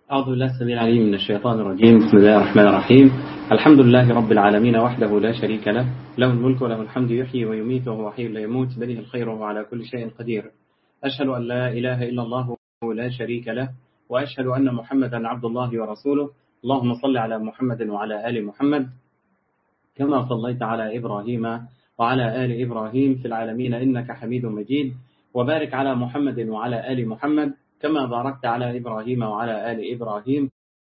أعوذ بالله السميع العليم من الشيطان الرجيم بسم الله الرحمن الرحيم الحمد لله رب العالمين وحده لا شريك له له الملك وله الحمد يحيي ويميت وهو حي لا يموت بله الخير وهو على كل شيء قدير أشهد أن لا إله إلا الله لا شريك له وأشهد أن محمدا عبد الله ورسوله اللهم صل على محمد وعلى آل محمد كما صليت على إبراهيم وعلى آل إبراهيم في العالمين إنك حميد مجيد وبارك على محمد وعلى آل محمد كما باركت على إبراهيم وعلى آل إبراهيم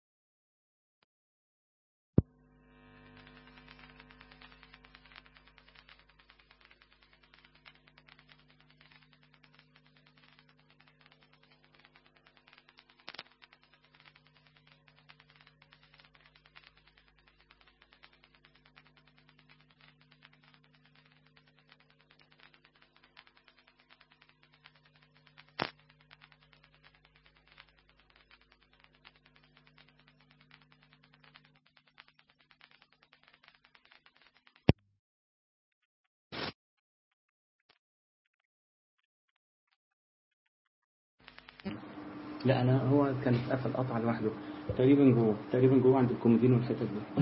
لا أنا هو كان اتقفل قطع لوحده تقريبا جوه تقريبا جوه عند الكومودين والحتت دي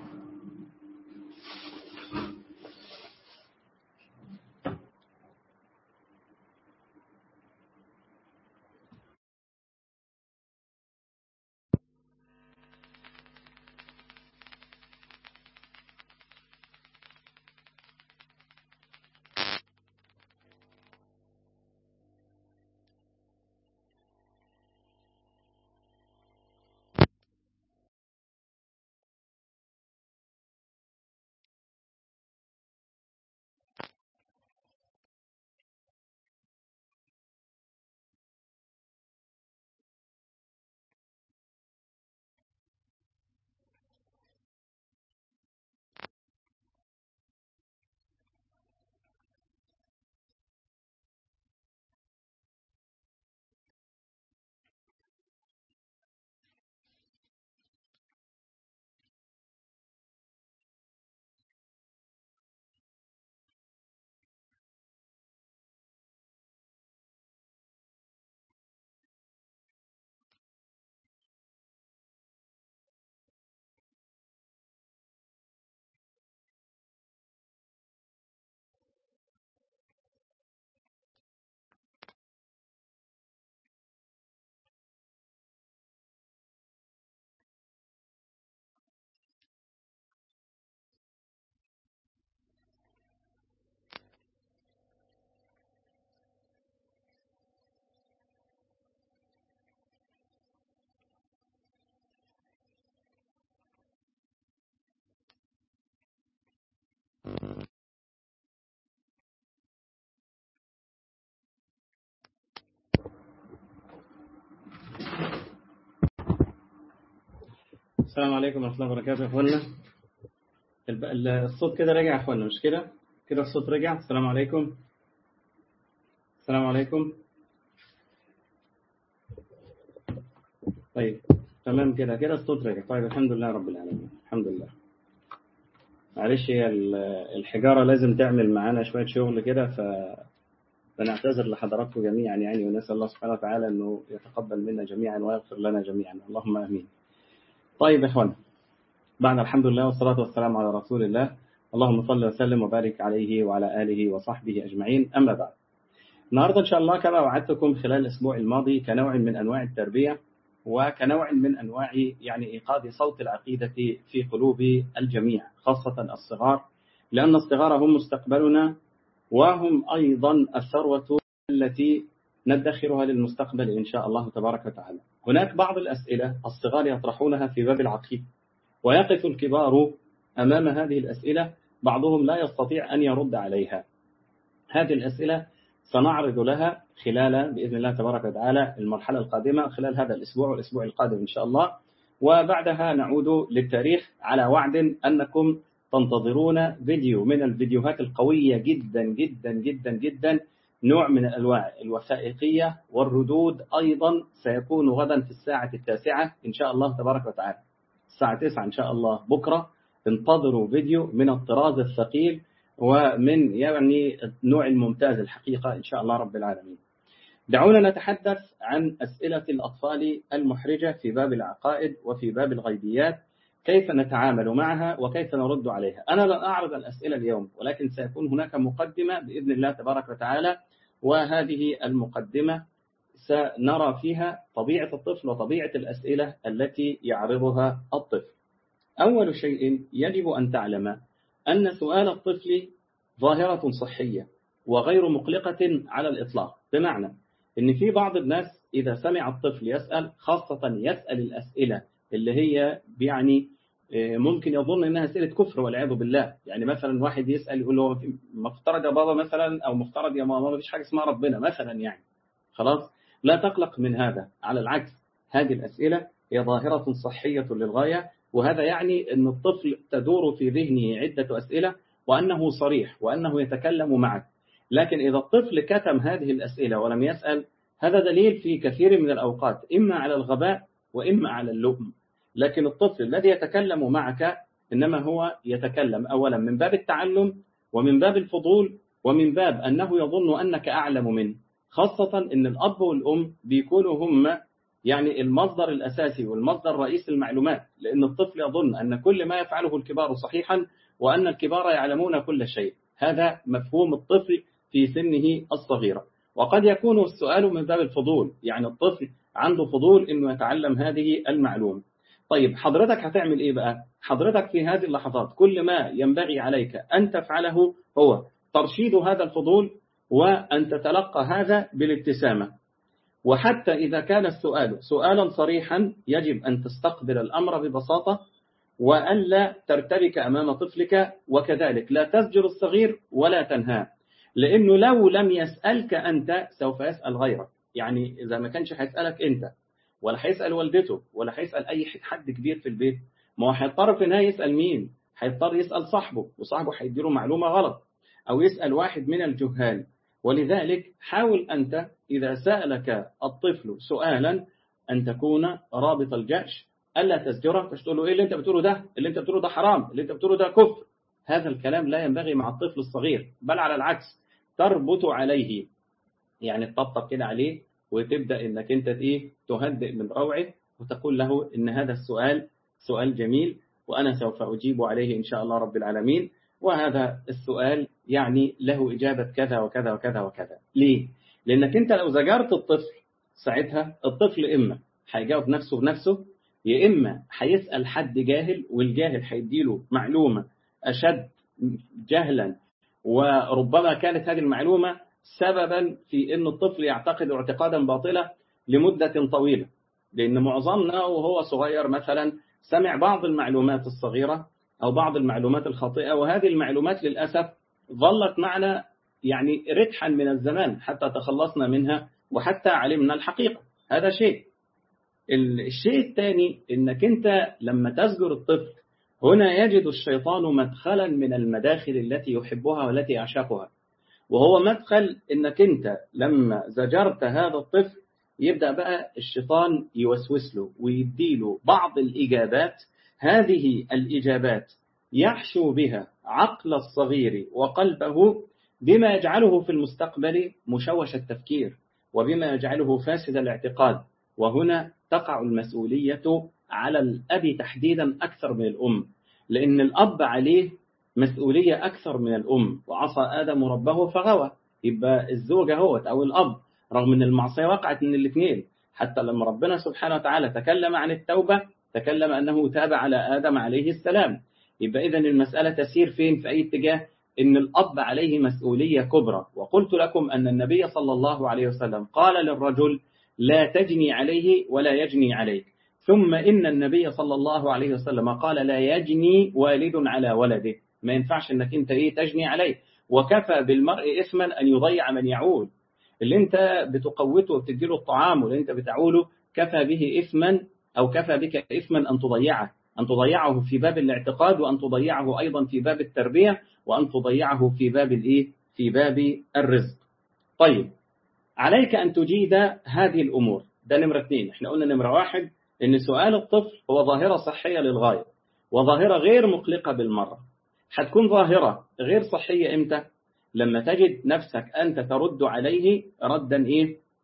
السلام عليكم ورحمة الله وبركاته يا اخوانا الصوت كده رجع يا اخوانا مش كده كده الصوت رجع السلام عليكم السلام عليكم طيب تمام كده كده الصوت رجع طيب الحمد لله رب العالمين الحمد لله معلش هي الحجارة لازم تعمل معانا شوية شغل كده ف فنعتذر لحضراتكم جميعا يعني ونسأل الله سبحانه وتعالى أنه يتقبل منا جميعا ويغفر لنا جميعا اللهم آمين طيب يا اخوانا بعد الحمد لله والصلاة والسلام على رسول الله اللهم صل وسلم وبارك عليه وعلى آله وصحبه أجمعين أما بعد النهاردة إن شاء الله كما وعدتكم خلال الأسبوع الماضي كنوع من أنواع التربية وكنوع من أنواع يعني إيقاظ صوت العقيدة في قلوب الجميع خاصة الصغار لأن الصغار هم مستقبلنا وهم أيضا الثروة التي ندخرها للمستقبل إن شاء الله تبارك وتعالى هناك بعض الأسئلة الصغار يطرحونها في باب العقيدة ويقف الكبار أمام هذه الأسئلة بعضهم لا يستطيع أن يرد عليها هذه الأسئلة سنعرض لها خلال بإذن الله تبارك وتعالى المرحلة القادمة خلال هذا الأسبوع والأسبوع القادم إن شاء الله وبعدها نعود للتاريخ على وعد أنكم تنتظرون فيديو من الفيديوهات القوية جدا جدا جدا جدا نوع من الأنواع الوثائقية والردود أيضا سيكون غدا في الساعة التاسعة إن شاء الله تبارك وتعالى الساعة 9 إن شاء الله بكرة انتظروا فيديو من الطراز الثقيل ومن يعني النوع الممتاز الحقيقة إن شاء الله رب العالمين دعونا نتحدث عن أسئلة الأطفال المحرجة في باب العقائد وفي باب الغيبيات كيف نتعامل معها وكيف نرد عليها أنا لن أعرض الأسئلة اليوم ولكن سيكون هناك مقدمة بإذن الله تبارك وتعالى وهذه المقدمة سنرى فيها طبيعة الطفل وطبيعة الأسئلة التي يعرضها الطفل أول شيء يجب أن تعلم أن سؤال الطفل ظاهرة صحية وغير مقلقة على الإطلاق بمعنى أن في بعض الناس إذا سمع الطفل يسأل خاصة يسأل الأسئلة اللي هي يعني آه، ممكن يظن انها اسئله كفر والعياذ بالله يعني مثلا واحد يسال يقول له مفترض يا بابا مثلا او مفترض يا ماما ما فيش حاجه اسمها ربنا مثلا يعني خلاص لا تقلق من هذا على العكس هذه الاسئله هي ظاهره صحيه للغايه وهذا يعني ان الطفل تدور في ذهنه عده اسئله وانه صريح وانه يتكلم معك لكن اذا الطفل كتم هذه الاسئله ولم يسال هذا دليل في كثير من الاوقات اما على الغباء واما على اللؤم لكن الطفل الذي يتكلم معك إنما هو يتكلم أولا من باب التعلم ومن باب الفضول ومن باب أنه يظن أنك أعلم منه خاصة أن الأب والأم بيكونوا هم يعني المصدر الأساسي والمصدر رئيس المعلومات لأن الطفل يظن أن كل ما يفعله الكبار صحيحا وأن الكبار يعلمون كل شيء هذا مفهوم الطفل في سنه الصغيرة وقد يكون السؤال من باب الفضول يعني الطفل عنده فضول أنه يتعلم هذه المعلومة طيب حضرتك هتعمل ايه بقى حضرتك في هذه اللحظات كل ما ينبغي عليك أن تفعله هو ترشيد هذا الفضول وأن تتلقى هذا بالابتسامة وحتى إذا كان السؤال سؤالا صريحا يجب أن تستقبل الأمر ببساطة وألا ترتبك أمام طفلك وكذلك لا تزجر الصغير ولا تنهاه لأنه لو لم يسألك أنت سوف يسأل غيرك يعني إذا ما كانش هيسألك أنت ولا هيسأل والدته ولا هيسأل أي حد كبير في البيت ما هو هيضطر في النهاية يسأل مين هيضطر يسأل صاحبه وصاحبه هيديله معلومة غلط أو يسأل واحد من الجهال ولذلك حاول أنت إذا سألك الطفل سؤالا أن تكون رابط الجأش ألا تزجره مش تقول له إيه اللي أنت بتقوله ده اللي أنت بتقوله ده حرام اللي أنت بتقوله ده كفر هذا الكلام لا ينبغي مع الطفل الصغير بل على العكس تربط عليه يعني تطبطب كده عليه وتبدأ انك انت ايه تهدئ من روعه وتقول له ان هذا السؤال سؤال جميل وانا سوف اجيب عليه ان شاء الله رب العالمين وهذا السؤال يعني له اجابه كذا وكذا وكذا وكذا ليه لانك انت لو زجرت الطفل ساعتها الطفل اما هيجاوب نفسه بنفسه يا اما هيسال حد جاهل والجاهل هيديله معلومه اشد جهلا وربما كانت هذه المعلومه سببا في أن الطفل يعتقد اعتقادا باطلا لمدة طويلة لأن معظمنا وهو صغير مثلا سمع بعض المعلومات الصغيرة أو بعض المعلومات الخاطئة وهذه المعلومات للأسف ظلت معنا يعني رتحا من الزمان حتى تخلصنا منها وحتى علمنا الحقيقة هذا شيء الشيء الثاني انك انت لما تزجر الطفل هنا يجد الشيطان مدخلا من المداخل التي يحبها والتي يعشقها وهو مدخل انك انت لما زجرت هذا الطفل يبدأ بقى الشيطان يوسوس له ويديله بعض الإجابات هذه الإجابات يحشو بها عقل الصغير وقلبه بما يجعله في المستقبل مشوش التفكير وبما يجعله فاسد الاعتقاد وهنا تقع المسؤولية على الأب تحديدا أكثر من الأم لأن الأب عليه مسؤولية أكثر من الأم وعصى آدم ربه فغوى يبقى الزوجة هوت أو الأب رغم أن المعصية وقعت من الاثنين حتى لما ربنا سبحانه وتعالى تكلم عن التوبة تكلم أنه تاب على آدم عليه السلام يبقى إذا المسألة تسير فين في أي اتجاه إن الأب عليه مسؤولية كبرى وقلت لكم أن النبي صلى الله عليه وسلم قال للرجل لا تجني عليه ولا يجني عليك ثم إن النبي صلى الله عليه وسلم قال لا يجني والد على ولده ما ينفعش انك انت ايه تجني عليه وكفى بالمرء اثما ان يضيع من يعول اللي انت بتقوته وبتديله الطعام واللي انت بتعوله كفى به اثما او كفى بك اثما ان تضيعه ان تضيعه في باب الاعتقاد وان تضيعه ايضا في باب التربيه وان تضيعه في باب الايه في باب الرزق طيب عليك ان تجيد هذه الامور ده نمره اثنين احنا قلنا نمره واحد ان سؤال الطفل هو ظاهره صحيه للغايه وظاهره غير مقلقه بالمره هتكون ظاهرة غير صحية إمتى؟ لما تجد نفسك أنت ترد عليه ردا إيه؟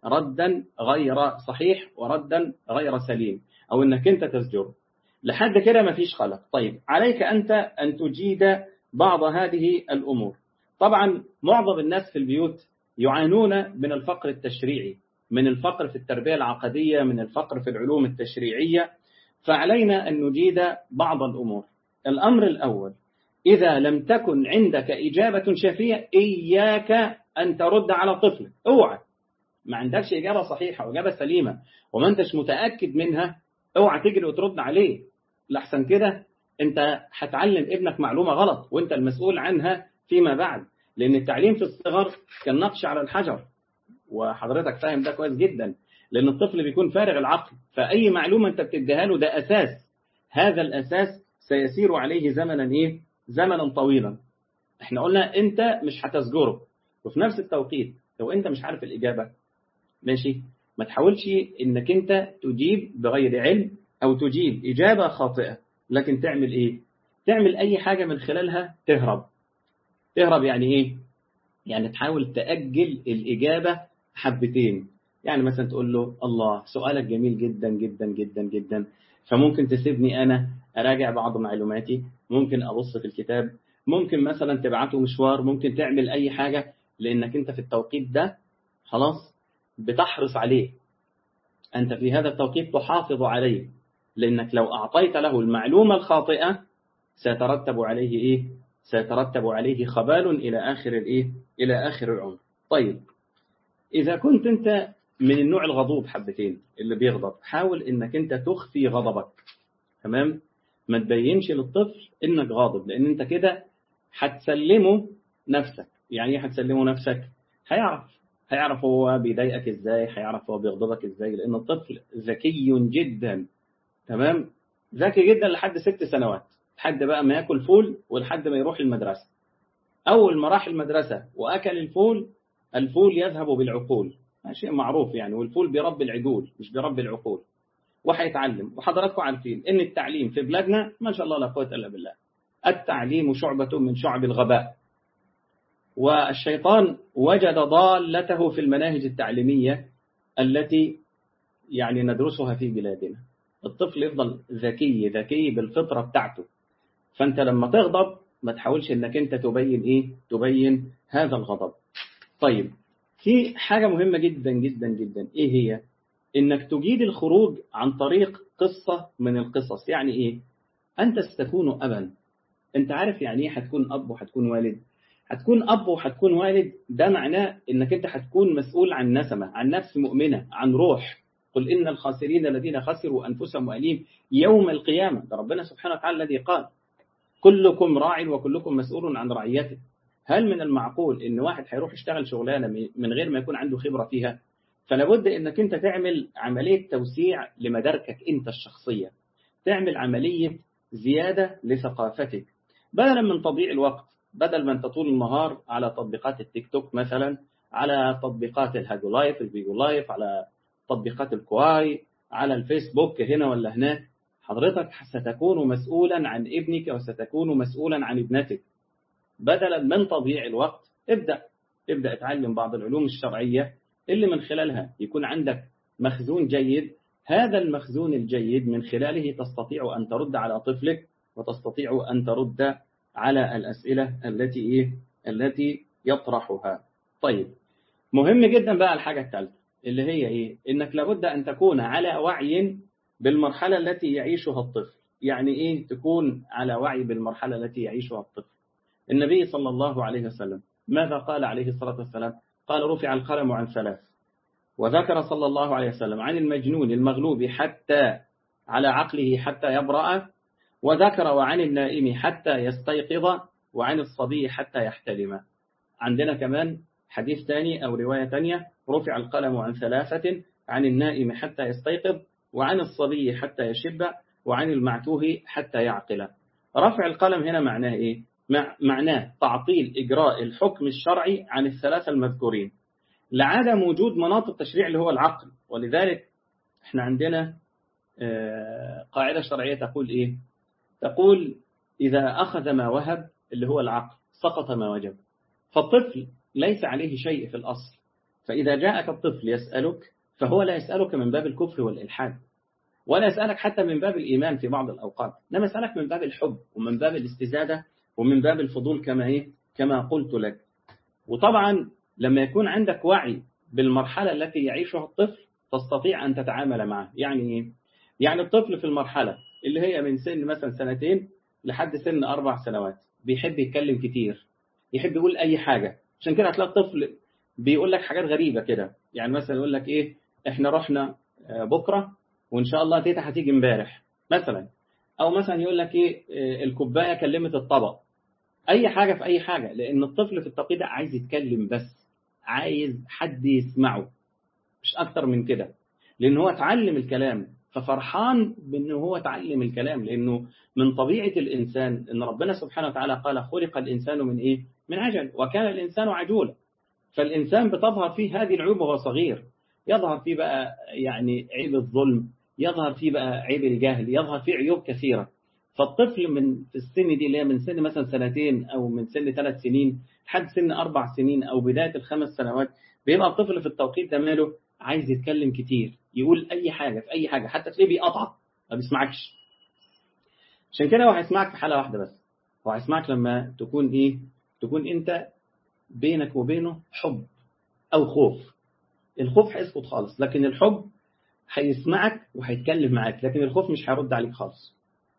ردا غير صحيح وردا غير سليم أو أنك أنت تزجره لحد كده مفيش خلق طيب عليك أنت أن تجيد بعض هذه الأمور طبعا معظم الناس في البيوت يعانون من الفقر التشريعي من الفقر في التربية العقدية من الفقر في العلوم التشريعية فعلينا أن نجيد بعض الأمور الأمر الأول إذا لم تكن عندك إجابة شافية إياك أن ترد على طفلك اوعى ما عندكش إجابة صحيحة وإجابة سليمة وما أنتش متأكد منها اوعى تجري وترد عليه لحسن كده أنت هتعلم ابنك معلومة غلط وأنت المسؤول عنها فيما بعد لأن التعليم في الصغر كالنقش على الحجر وحضرتك فاهم ده كويس جدا لأن الطفل بيكون فارغ العقل فأي معلومة أنت بتديها له ده أساس هذا الأساس سيسير عليه زمنا إيه؟ زمنا طويلا احنا قلنا أنت مش هتزجره وفي نفس التوقيت لو أنت مش عارف الإجابة ماشي ما تحاولش إنك أنت تجيب بغير علم أو تجيب إجابة خاطئة لكن تعمل إيه؟ تعمل أي حاجة من خلالها تهرب تهرب يعني إيه؟ يعني تحاول تأجل الإجابة حبتين يعني مثلا تقول له الله سؤالك جميل جدا جدا جدا جدا فممكن تسيبني أنا أراجع بعض معلوماتي ممكن أبص في الكتاب ممكن مثلا تبعته مشوار ممكن تعمل أي حاجة لأنك أنت في التوقيت ده خلاص بتحرص عليه أنت في هذا التوقيت تحافظ عليه لأنك لو أعطيت له المعلومة الخاطئة سيترتب عليه إيه؟ سيترتب عليه خبال إلى آخر الإيه؟ إلى آخر العمر. طيب إذا كنت أنت من النوع الغضوب حبتين اللي بيغضب حاول إنك أنت تخفي غضبك تمام؟ ما تبينش للطفل إنك غاضب لأن أنت كده هتسلمه نفسك يعني إيه هتسلمه نفسك؟ هيعرف هيعرف هو بيضايقك إزاي هيعرف هو بيغضبك إزاي لأن الطفل ذكي جدا تمام؟ ذكي جدا لحد ست سنوات لحد بقى ما ياكل فول ولحد ما يروح المدرسة أول ما راح المدرسة وأكل الفول الفول يذهب بالعقول شيء معروف يعني والفول بيربي العقول مش بيربي العقول وهيتعلم وحضراتكم عارفين ان التعليم في بلادنا ما شاء الله لا قوه الا بالله التعليم شعبة من شعب الغباء والشيطان وجد ضالته في المناهج التعليمية التي يعني ندرسها في بلادنا الطفل يفضل ذكي ذكي بالفطرة بتاعته فأنت لما تغضب ما تحاولش انك انت تبين ايه تبين هذا الغضب طيب في حاجة مهمة جدا جدا جدا ايه هي انك تجيد الخروج عن طريق قصة من القصص يعني ايه انت ستكون ابا انت عارف يعني ايه هتكون اب وهتكون والد هتكون اب وهتكون والد ده معناه انك انت هتكون مسؤول عن نسمة عن نفس مؤمنة عن روح قل إن الخاسرين الذين خسروا أنفسهم وأليم يوم القيامة ده ربنا سبحانه وتعالى الذي قال كلكم راع وكلكم مسؤول عن رعيته هل من المعقول ان واحد هيروح يشتغل شغلانه من غير ما يكون عنده خبره فيها فلابد انك انت تعمل عمليه توسيع لمداركك انت الشخصيه تعمل عمليه زياده لثقافتك بدلا من تضييع الوقت بدل ما انت طول النهار على تطبيقات التيك توك مثلا على تطبيقات الهاجو لايف الفيجو لايف على تطبيقات الكواي على الفيسبوك هنا ولا هناك حضرتك ستكون مسؤولا عن ابنك وستكون مسؤولا عن ابنتك بدلا من تضييع الوقت ابدأ ابدأ اتعلم بعض العلوم الشرعية اللي من خلالها يكون عندك مخزون جيد هذا المخزون الجيد من خلاله تستطيع أن ترد على طفلك وتستطيع أن ترد على الأسئلة التي إيه؟ التي يطرحها طيب مهم جدا بقى الحاجة الثالثة اللي هي إيه؟ إنك لابد أن تكون على وعي بالمرحلة التي يعيشها الطفل يعني إيه تكون على وعي بالمرحلة التي يعيشها الطفل النبي صلى الله عليه وسلم ماذا قال عليه الصلاة والسلام قال رفع القلم عن ثلاث وذكر صلى الله عليه وسلم عن المجنون المغلوب حتى على عقله حتى يبرأ وذكر وعن النائم حتى يستيقظ وعن الصبي حتى يحتلم عندنا كمان حديث ثاني أو رواية ثانية رفع القلم عن ثلاثة عن النائم حتى يستيقظ وعن الصبي حتى يشب وعن المعتوه حتى يعقل رفع القلم هنا معناه إيه؟ معناه تعطيل إجراء الحكم الشرعي عن الثلاثة المذكورين لعدم وجود مناط التشريع اللي هو العقل ولذلك احنا عندنا قاعدة شرعية تقول إيه تقول إذا أخذ ما وهب اللي هو العقل سقط ما وجب فالطفل ليس عليه شيء في الأصل فإذا جاءك الطفل يسألك فهو لا يسألك من باب الكفر والإلحاد ولا يسألك حتى من باب الإيمان في بعض الأوقات إنما يسألك من باب الحب ومن باب الاستزادة ومن باب الفضول كما إيه كما قلت لك وطبعا لما يكون عندك وعي بالمرحلة التي يعيشها الطفل تستطيع أن تتعامل معه يعني إيه؟ يعني الطفل في المرحلة اللي هي من سن مثلا سنتين لحد سن أربع سنوات بيحب يتكلم كتير يحب يقول أي حاجة عشان كده هتلاقي الطفل بيقول لك حاجات غريبة كده يعني مثلا يقول لك إيه إحنا رحنا بكرة وإن شاء الله تيتا هتيجي امبارح مثلا أو مثلا يقول لك إيه الكوباية كلمت الطبق أي حاجة في أي حاجة لأن الطفل في التوقيت ده عايز يتكلم بس عايز حد يسمعه مش أكتر من كده لأن هو اتعلم الكلام ففرحان بأنه هو اتعلم الكلام لأنه من طبيعة الإنسان أن ربنا سبحانه وتعالى قال خلق الإنسان من إيه؟ من عجل وكان الإنسان عجولا فالإنسان بتظهر فيه هذه العيوب وهو صغير يظهر فيه بقى يعني عيب الظلم يظهر فيه بقى عيب الجهل يظهر فيه عيوب كثيرة فالطفل من في السن دي اللي هي من سن مثلا سنتين أو من سن ثلاث سنين لحد سن أربع سنين أو بداية الخمس سنوات بيبقى الطفل في التوقيت ده ماله عايز يتكلم كتير يقول أي حاجة في أي حاجة حتى تلاقيه بيقطع ما بيسمعكش عشان كده هو هيسمعك في حالة واحدة بس هو هيسمعك لما تكون إيه تكون أنت بينك وبينه حب أو خوف الخوف هيسكت خالص لكن الحب هيسمعك وهيتكلم معاك لكن الخوف مش هيرد عليك خالص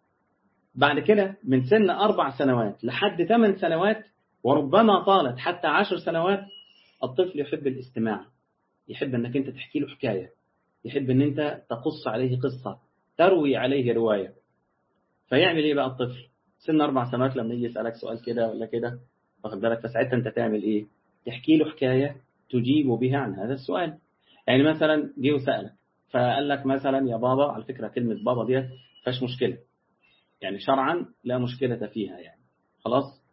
بعد كده من سن أربع سنوات لحد ثمان سنوات وربما طالت حتى عشر سنوات الطفل يحب الاستماع يحب أنك أنت تحكي له حكاية يحب أن أنت تقص عليه قصة تروي عليه رواية فيعمل إيه بقى الطفل سن أربع سنوات لما يجي يسألك سؤال كده ولا كده واخد بالك فساعتها أنت تعمل إيه تحكي له حكاية تجيب بها عن هذا السؤال يعني مثلا جه وسألك فقال لك مثلا يا بابا على فكرة كلمة بابا ديت فيهاش مشكلة يعني شرعا لا مشكلة فيها يعني خلاص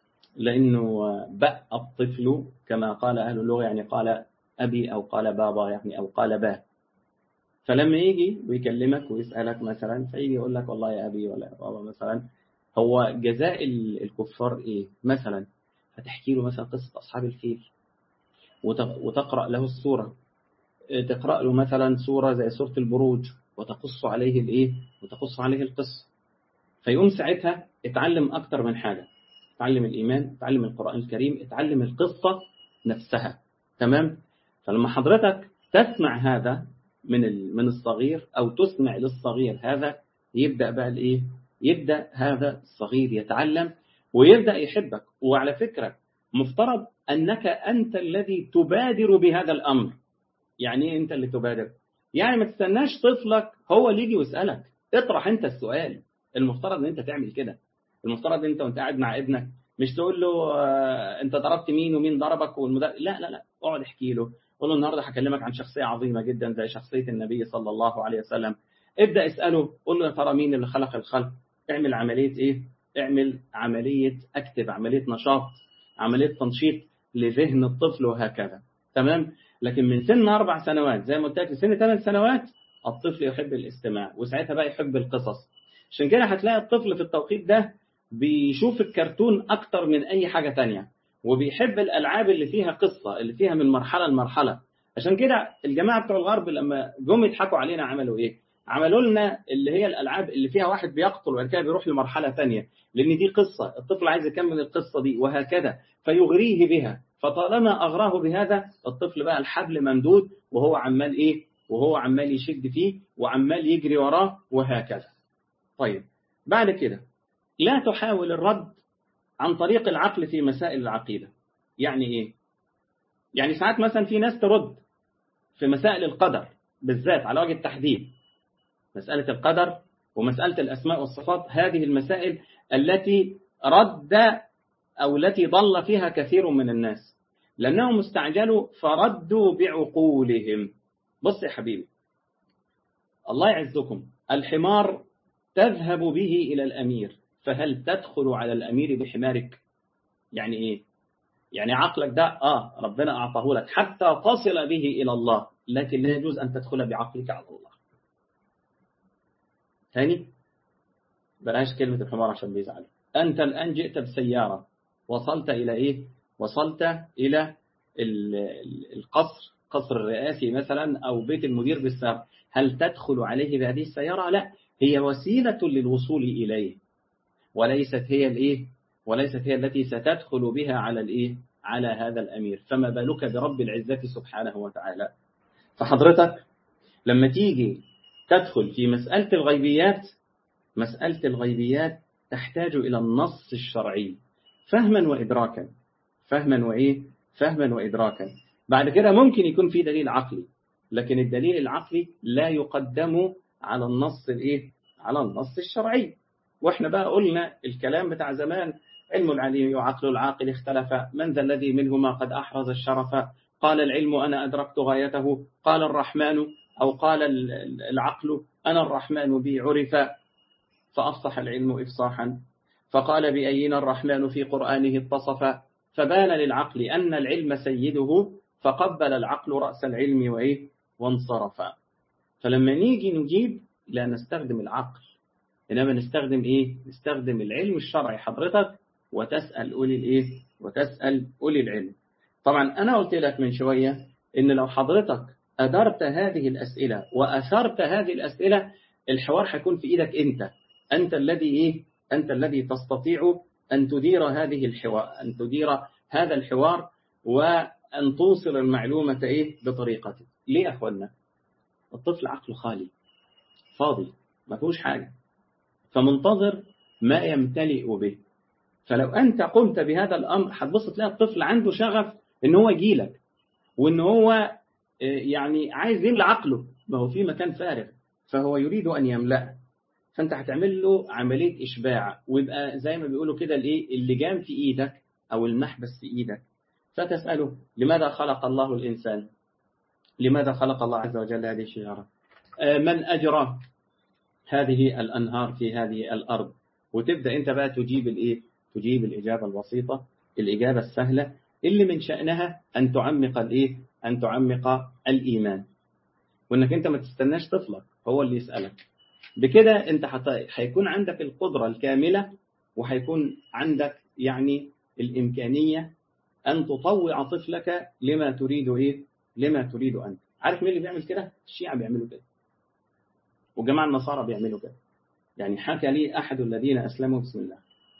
لأنه بأ الطفل كما قال أهل اللغة يعني قال أبي أو قال بابا يعني أو قال با فلما يجي ويكلمك ويسألك مثلا فيجي يقول لك والله يا أبي ولا بابا مثلا هو جزاء الكفار إيه مثلا فتحكي له مثلا قصة أصحاب الفيل وتقرأ له السورة تقرأ له مثلا سورة زي سورة البروج وتقص عليه الإيه وتقص عليه القصة فيقوم ساعتها اتعلم أكتر من حاجة اتعلم الإيمان اتعلم القرآن الكريم اتعلم القصة نفسها تمام فلما حضرتك تسمع هذا من من الصغير أو تسمع للصغير هذا يبدأ بقى الإيه يبدأ هذا الصغير يتعلم ويبدأ يحبك وعلى فكرة مفترض أنك أنت الذي تبادر بهذا الأمر يعني إيه أنت اللي تبادر يعني ما تستناش طفلك هو اللي يجي ويسألك اطرح أنت السؤال المفترض أن أنت تعمل كده المفترض أنت وأنت قاعد مع ابنك مش تقول له آه أنت ضربت مين ومين ضربك والمدرب لا لا لا اقعد احكي له قول له النهارده هكلمك عن شخصية عظيمة جدا زي شخصية النبي صلى الله عليه وسلم ابدأ اسأله قول له يا ترى مين اللي خلق الخلق اعمل عملية إيه اعمل عملية أكتب عملية نشاط عملية تنشيط لذهن الطفل وهكذا تمام لكن من سن أربع سنوات زي ما قلت لك لسن ثمان سنوات الطفل يحب الاستماع وساعتها بقى يحب القصص عشان كده هتلاقي الطفل في التوقيت ده بيشوف الكرتون أكتر من أي حاجة تانية وبيحب الألعاب اللي فيها قصة اللي فيها من مرحلة لمرحلة عشان كده الجماعة بتوع الغرب لما جم يضحكوا علينا عملوا إيه عملوا لنا اللي هي الألعاب اللي فيها واحد بيقتل وبعد كده بيروح لمرحلة ثانية لأن دي قصة الطفل عايز يكمل القصة دي وهكذا فيغريه بها فطالما أغراه بهذا الطفل بقى الحبل ممدود وهو عمال إيه وهو عمال يشد فيه وعمال يجري وراه وهكذا طيب بعد كده لا تحاول الرد عن طريق العقل في مسائل العقيدة يعني إيه يعني ساعات مثلا في ناس ترد في مسائل القدر بالذات على وجه التحديد مسألة القدر ومسألة الأسماء والصفات هذه المسائل التي رد أو التي ضل فيها كثير من الناس لأنهم استعجلوا فردوا بعقولهم بص يا حبيبي الله يعزكم الحمار تذهب به إلى الأمير فهل تدخل على الأمير بحمارك يعني إيه يعني عقلك ده آه ربنا أعطاه لك حتى تصل به إلى الله لكن لا يجوز أن تدخل بعقلك على الله ثاني بلاش كلمة الحمار عشان بيزعل أنت الآن جئت بسيارة وصلت إلى إيه وصلت إلى القصر قصر الرئاسي مثلا أو بيت المدير بالسيارة هل تدخل عليه بهذه السيارة؟ لا هي وسيلة للوصول إليه وليست هي الإيه؟ وليست هي التي ستدخل بها على الإيه؟ على هذا الأمير فما بالك برب العزة سبحانه وتعالى فحضرتك لما تيجي تدخل في مسألة الغيبيات مسألة الغيبيات تحتاج إلى النص الشرعي فهما وإدراكا فهما وإيه فهما وإدراكا بعد كده ممكن يكون في دليل عقلي لكن الدليل العقلي لا يقدم على النص الإيه على النص الشرعي واحنا بقى قلنا الكلام بتاع زمان علم العليم وعقل العاقل اختلف من ذا الذي منهما قد أحرز الشرف قال العلم أنا أدركت غايته قال الرحمن أو قال العقل أنا الرحمن بي عرف فأفصح العلم إفصاحا فقال بأينا الرحمن في قرآنه اتصف فبان للعقل أن العلم سيده فقبل العقل رأس العلم وإيه وانصرف فلما نيجي نجيب لا نستخدم العقل إنما نستخدم إيه نستخدم العلم الشرعي حضرتك وتسأل أولي الإيه وتسأل أولي العلم طبعا أنا قلت لك من شوية إن لو حضرتك أدرت هذه الأسئلة وأثرت هذه الأسئلة الحوار هيكون في إيدك أنت أنت الذي إيه أنت الذي تستطيع أن تدير هذه الحوار أن تدير هذا الحوار وأن توصل المعلومة إيه بطريقته ليه يا أخوانا الطفل عقله خالي فاضي ما فيهوش حاجة فمنتظر ما يمتلئ به فلو أنت قمت بهذا الأمر هتبص تلاقي الطفل عنده شغف إن هو يجيلك وإن هو يعني عايز يملى عقله ما هو في مكان فارغ فهو يريد أن يملأه فأنت هتعمل له عملية إشباع ويبقى زي ما بيقولوا كده الإيه اللجام في إيدك أو المحبس في إيدك فتسأله لماذا خلق الله الإنسان لماذا خلق الله عز وجل هذه الشجرة من أجرى هذه الأنهار في هذه الأرض وتبدأ أنت بقى تجيب الإيه تجيب الإجابة البسيطة الإجابة السهلة اللي من شأنها أن تعمق الإيه أن تعمق الإيمان وإنك أنت ما تستناش طفلك هو اللي يسألك بكده أنت هيكون عندك القدرة الكاملة وهيكون عندك يعني الإمكانية أن تطوع طفلك لما تريد إيه لما تريد أنت عارف مين اللي بيعمل كده الشيعة بيعملوا كده وجماعة النصارى بيعملوا كده يعني حكى لي أحد الذين أسلموا بسم الله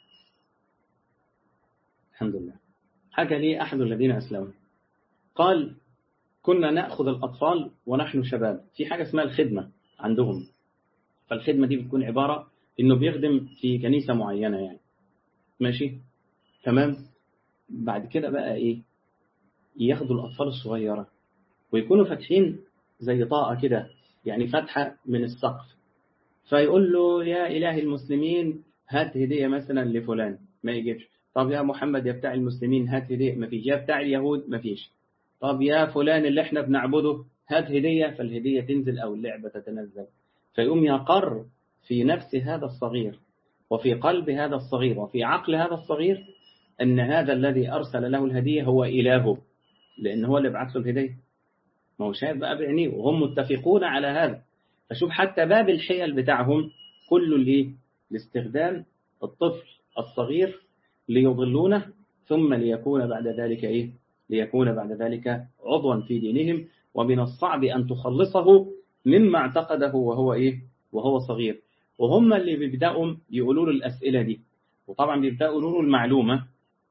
الحمد لله حكى لي أحد الذين أسلموا قال كنا نأخذ الأطفال ونحن شباب في حاجة اسمها الخدمة عندهم فالخدمة دي بتكون عبارة إنه بيخدم في كنيسة معينة يعني ماشي تمام بعد كده بقى إيه ياخدوا الأطفال الصغيرة ويكونوا فاتحين زي طاقة كده يعني فتحة من السقف فيقول له يا إله المسلمين هات هدية مثلا لفلان ما يجيبش طب يا محمد يا بتاع المسلمين هات هدية ما فيش يا بتاع اليهود ما فيش طب يا فلان اللي احنا بنعبده هات هدية فالهدية تنزل أو اللعبة تتنزل فيقوم يقر في نفس هذا الصغير وفي قلب هذا الصغير وفي عقل هذا الصغير أن هذا الذي أرسل له الهدية هو إلهه لأن هو اللي بعث له الهدية ما هو شايف بقى بعينيه وهم متفقون على هذا فشوف حتى باب الحيل بتاعهم كله اللي لاستخدام الطفل الصغير ليضلونه ثم ليكون بعد ذلك إيه ليكون بعد ذلك عضوا في دينهم ومن الصعب أن تخلصه مما اعتقده وهو إيه وهو صغير وهم اللي بيبدأوا يقولوا له الأسئلة دي وطبعا بيبدأوا يقولوا له المعلومة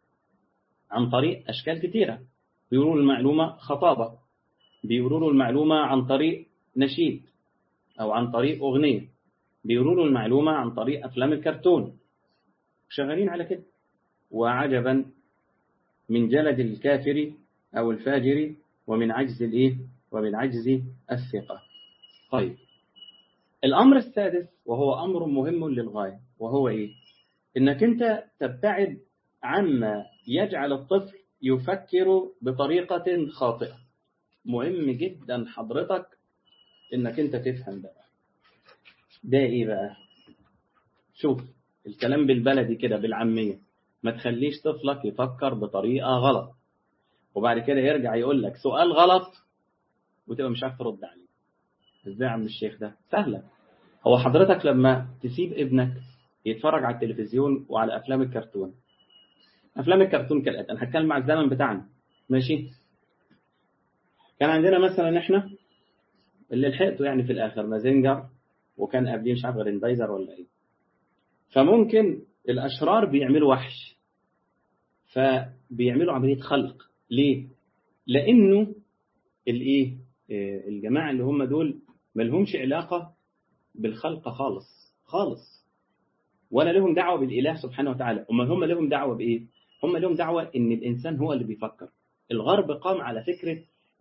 عن طريق أشكال كثيرة بيقولوا له المعلومة خطابة بيقولوا له المعلومة عن طريق نشيد أو عن طريق أغنية بيقولوا له المعلومة عن طريق أفلام الكرتون شغالين على كده وعجبا من جلد الكافر أو الفاجر ومن عجز الإيه ومن عجز الثقة طيب الأمر السادس وهو أمر مهم للغاية وهو إيه إنك أنت تبتعد عما يجعل الطفل يفكر بطريقة خاطئة مهم جدا حضرتك إنك أنت تفهم ده ده إيه بقى شوف الكلام بالبلدي كده بالعامية ما تخليش طفلك يفكر بطريقة غلط وبعد كده يرجع يقول لك سؤال غلط وتبقى مش عارف ترد عليه ازاي يا عم الشيخ ده سهلة هو حضرتك لما تسيب ابنك يتفرج على التلفزيون وعلى افلام الكرتون افلام الكرتون كالاتي انا هتكلم على الزمن بتاعنا ماشي كان عندنا مثلا احنا اللي لحقته يعني في الاخر مازنجر وكان قبليه مش عارف غريندايزر ولا ايه فممكن الاشرار بيعملوا وحش فبيعملوا عمليه خلق ليه لانه الايه الجماعه اللي هم دول ما لهمش علاقه بالخلق خالص خالص ولا لهم دعوه بالاله سبحانه وتعالى امال هم لهم دعوه بايه هم لهم دعوه ان الانسان هو اللي بيفكر الغرب قام على فكره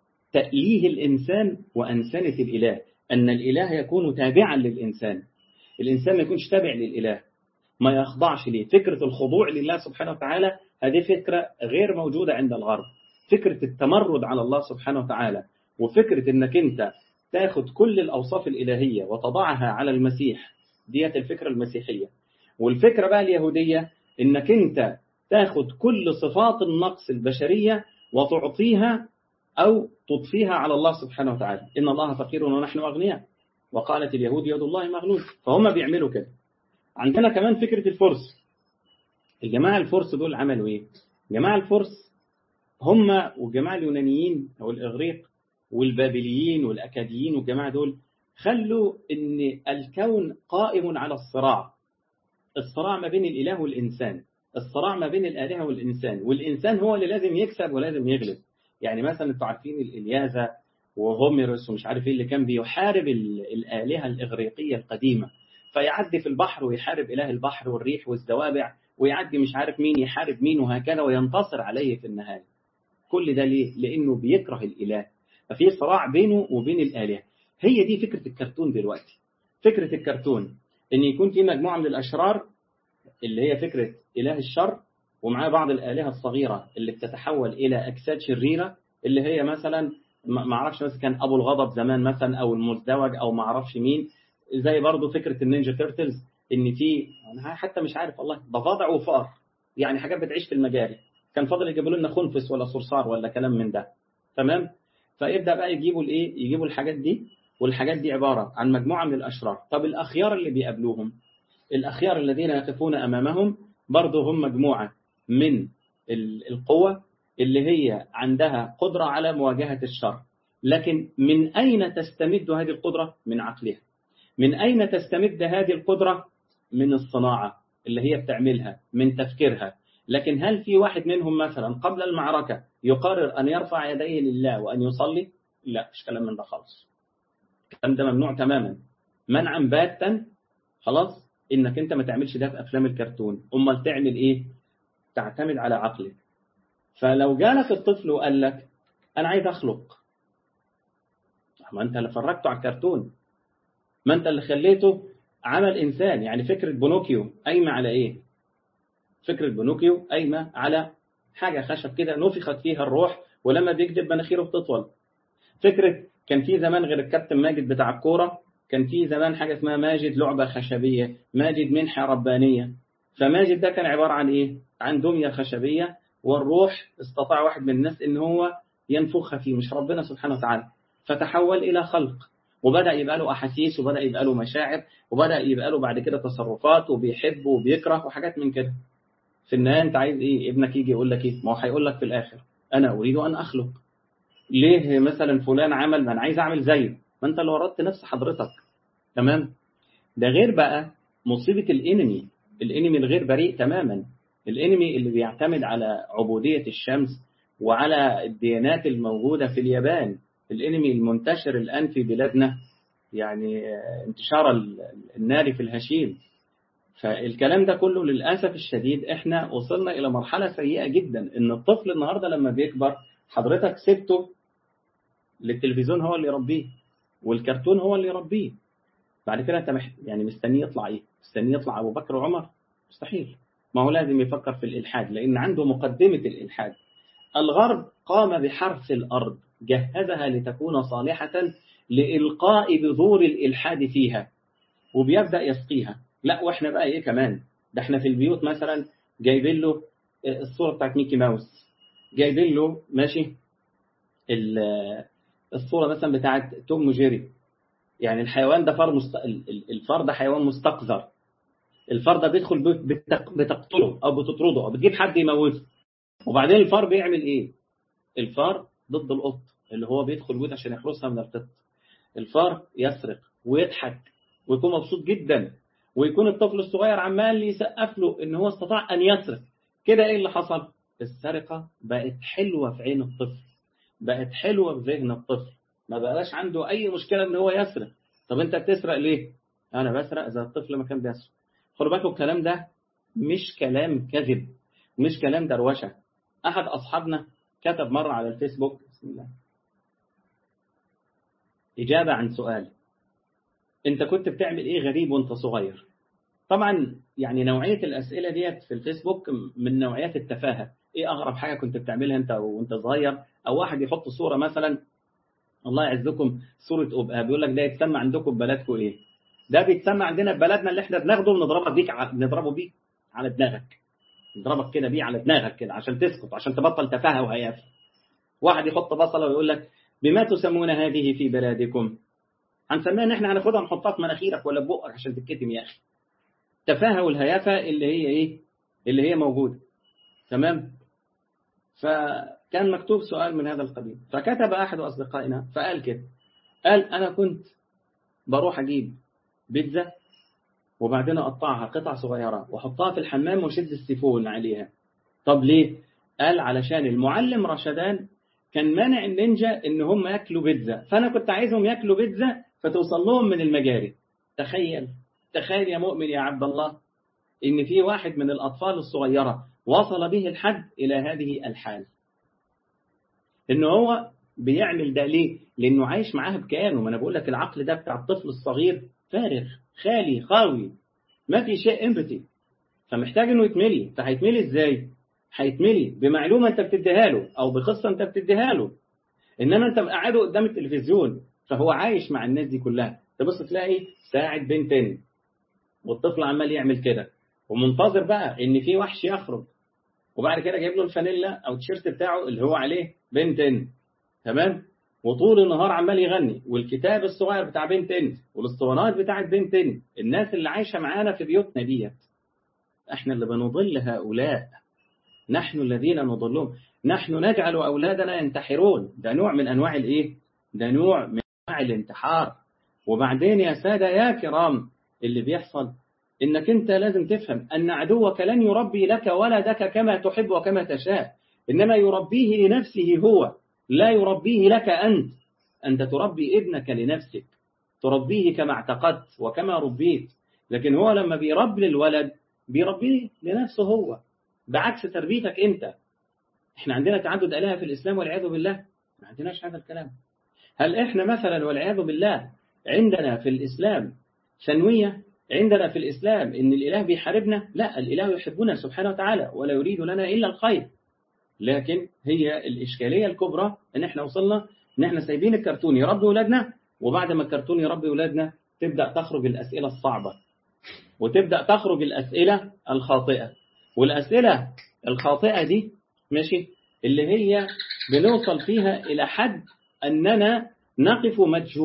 تأليه الإنسان وأنسنة الإله أن الإله يكون تابعا للإنسان الإنسان ما يكونش تابع للإله ما يخضعش ليه فكرة الخضوع لله سبحانه وتعالى هذه فكرة غير موجودة عند الغرب فكرة التمرد على الله سبحانه وتعالى وفكرة أنك أنت تاخد كل الأوصاف الإلهية وتضعها على المسيح ديت الفكرة المسيحية والفكرة بقى اليهودية أنك أنت تاخد كل صفات النقص البشرية وتعطيها أو تضفيها على الله سبحانه وتعالى إن الله فقير ونحن أغنياء وقالت اليهود يد الله مغلول فهم بيعملوا كده عندنا كمان فكرة الفرس الجماعة الفرس دول عملوا إيه جماعة الفرس هم والجماعة اليونانيين أو الإغريق والبابليين والأكاديين والجماعة دول خلوا إن الكون قائم على الصراع الصراع ما بين الإله والإنسان الصراع ما بين الآلهة والإنسان والإنسان هو اللي لازم يكسب ولازم يغلب يعني مثلا انتوا عارفين الإلياذة وهوميروس ومش عارف ايه اللي كان بيحارب الآلهة الإغريقية القديمة فيعدي في البحر ويحارب إله البحر والريح والزوابع ويعدي مش عارف مين يحارب مين وهكذا وينتصر عليه في النهاية كل ده ليه؟ لأنه بيكره الإله ففي صراع بينه وبين الآلهة هي دي فكرة الكرتون دلوقتي فكرة الكرتون إن يكون في مجموعة من الأشرار اللي هي فكرة إله الشر ومعاه بعض الآلهة الصغيرة اللي بتتحول إلى أجساد شريرة اللي هي مثلا ما اعرفش مثلا كان أبو الغضب زمان مثلا أو المزدوج أو ما اعرفش مين زي برضه فكرة النينجا تيرتلز إن في أنا حتى مش عارف والله ضفادع وفار يعني حاجات بتعيش في المجاري كان فاضل يجيبوا لنا خنفس ولا صرصار ولا كلام من ده تمام فيبدأ بقى يجيبوا الإيه يجيبوا الحاجات دي والحاجات دي عبارة عن مجموعة من الأشرار طب الأخيار اللي بيقابلوهم الأخيار الذين يقفون أمامهم برضه هم مجموعة من القوة اللي هي عندها قدرة على مواجهة الشر لكن من أين تستمد هذه القدرة؟ من عقلها من أين تستمد هذه القدرة؟ من الصناعة اللي هي بتعملها من تفكيرها لكن هل في واحد منهم مثلا قبل المعركة يقرر أن يرفع يديه لله وأن يصلي؟ لا مش كلام من ده خالص الكلام ده ممنوع تماما منعا باتا خلاص انك انت ما تعملش ده في افلام الكرتون امال تعمل ايه تعتمد على عقلك فلو جالك الطفل وقال لك انا عايز اخلق ما انت اللي فرجته على الكرتون ما انت اللي خليته عمل انسان يعني فكره بونوكيو قايمه على ايه فكره بونوكيو قايمه على حاجه خشب كده نفخت فيها الروح ولما بيكذب مناخيره بتطول فكره كان في زمان غير الكابتن ماجد بتاع الكوره كان في زمان حاجة اسمها ماجد لعبة خشبية ماجد منحة ربانية فماجد ده كان عبارة عن إيه؟ عن دمية خشبية والروح استطاع واحد من الناس إن هو ينفخها فيه مش ربنا سبحانه وتعالى فتحول إلى خلق وبدأ يبقى له أحاسيس وبدأ يبقى له مشاعر وبدأ يبقى له بعد كده تصرفات وبيحب وبيكره وحاجات من كده في النهاية أنت عايز إيه ابنك يجي يقول لك إيه ما هو هيقول لك في الآخر أنا أريد أن أخلق ليه مثلا فلان عمل ما أنا عايز أعمل زيه ما انت اللي وردت نفس حضرتك تمام ده غير بقى مصيبة الانمي الانمي الغير بريء تماما الانمي اللي بيعتمد على عبودية الشمس وعلى الديانات الموجودة في اليابان الانمي المنتشر الآن في بلادنا يعني انتشار النار في الهشيم فالكلام ده كله للأسف الشديد احنا وصلنا إلى مرحلة سيئة جدا ان الطفل النهاردة لما بيكبر حضرتك سبته للتلفزيون هو اللي يربيه والكرتون هو اللي يربيه بعد كده انت مح... يعني مستنيه يطلع ايه مستنيه يطلع ابو بكر وعمر مستحيل ما هو لازم يفكر في الالحاد لان عنده مقدمه الالحاد الغرب قام بحرث الارض جهزها لتكون صالحه لالقاء بذور الالحاد فيها وبيبدا يسقيها لا واحنا بقى ايه كمان ده احنا في البيوت مثلا جايبين له الصوره بتاعت ميكي ماوس جايبين له ماشي الصورة مثلا بتاعت توم وجيري يعني الحيوان ده فار مست... الفار ده حيوان مستقذر الفار ده بيدخل بتق... بتقتله او بتطرده او بتجيب حد يموته وبعدين الفار بيعمل ايه الفار ضد القط اللي هو بيدخل بيوت عشان يحرسها من القط الفار يسرق ويضحك ويكون مبسوط جدا ويكون الطفل الصغير عمال يسقف له ان هو استطاع ان يسرق كده ايه اللي حصل السرقه بقت حلوه في عين الطفل بقت حلوه في ذهن الطفل ما بقاش عنده اي مشكله ان هو يسرق طب انت بتسرق ليه انا بسرق زي الطفل ما كان بيسرق خلوا بالكم الكلام ده مش كلام كذب مش كلام دروشه احد اصحابنا كتب مره على الفيسبوك بسم الله اجابه عن سؤال انت كنت بتعمل ايه غريب وانت صغير طبعا يعني نوعيه الاسئله ديت في الفيسبوك من نوعيات التفاهه ايه اغرب حاجه كنت بتعملها انت وانت صغير او واحد يحط صوره مثلا الله يعزكم صوره ابقى بيقول لك ده يتسمى عندكم ببلدكم ايه ده بيتسمى عندنا في بلدنا اللي احنا بناخده بنضربك بيك ع... بنضربه بيك على دماغك نضربك كده بيه على دماغك كده عشان تسكت عشان تبطل تفاهه وهيافه واحد يحط بصله ويقول لك بما تسمون هذه في بلادكم هنسميها ان احنا هناخدها نحطها في مناخيرك ولا في بقك عشان تتكتم يا اخي التفاهه والهيافه اللي هي ايه اللي هي موجوده تمام فكان مكتوب سؤال من هذا القبيل فكتب احد اصدقائنا فقال كده قال انا كنت بروح اجيب بيتزا وبعدين اقطعها قطع صغيره واحطها في الحمام واشد السيفون عليها طب ليه قال علشان المعلم رشدان كان مانع النينجا ان هم ياكلوا بيتزا فانا كنت عايزهم ياكلوا بيتزا فتوصل لهم من المجاري تخيل تخيل يا مؤمن يا عبد الله ان في واحد من الاطفال الصغيره وصل به الحد الى هذه الحال ان هو بيعمل ده ليه لانه عايش معاها بكيانه ما انا بقول لك العقل ده بتاع الطفل الصغير فارغ خالي خاوي ما في شيء امبتي فمحتاج انه يتملي فهيتملي ازاي هيتملي بمعلومه انت بتديها له او بقصه انت بتديها له انما انت مقعده قدام التلفزيون فهو عايش مع الناس دي كلها تبص تلاقي ساعد بنتين والطفل عمال يعمل كده ومنتظر بقى ان في وحش يخرج وبعد كده جايب له الفانيلا او التيشيرت بتاعه اللي هو عليه بنتين تمام وطول النهار عمال يغني والكتاب الصغير بتاع بنتين والاسطوانات بتاعت بنتين الناس اللي عايشه معانا في بيوتنا ديت احنا اللي بنضل هؤلاء نحن الذين نضلهم نحن نجعل اولادنا ينتحرون ده نوع من انواع الايه ده نوع من انواع الانتحار وبعدين يا ساده يا كرام اللي بيحصل انك انت لازم تفهم ان عدوك لن يربي لك ولدك كما تحب وكما تشاء انما يربيه لنفسه هو لا يربيه لك انت انت تربي ابنك لنفسك تربيه كما اعتقدت وكما ربيت لكن هو لما بيربي الولد بيربيه لنفسه هو بعكس تربيتك انت احنا عندنا تعدد الهه في الاسلام والعياذ بالله ما عندناش هذا الكلام هل احنا مثلا والعياذ بالله عندنا في الاسلام ثانويه عندنا في الإسلام إن الإله بيحاربنا لا الإله يحبنا سبحانه وتعالى ولا يريد لنا إلا الخير لكن هي الإشكالية الكبرى إن إحنا وصلنا إن إحنا سايبين الكرتون يربي أولادنا وبعد ما الكرتون يربي أولادنا تبدأ تخرج الأسئلة الصعبة وتبدأ تخرج الأسئلة الخاطئة والأسئلة الخاطئة دي ماشي اللي هي بنوصل فيها إلى حد أننا نقف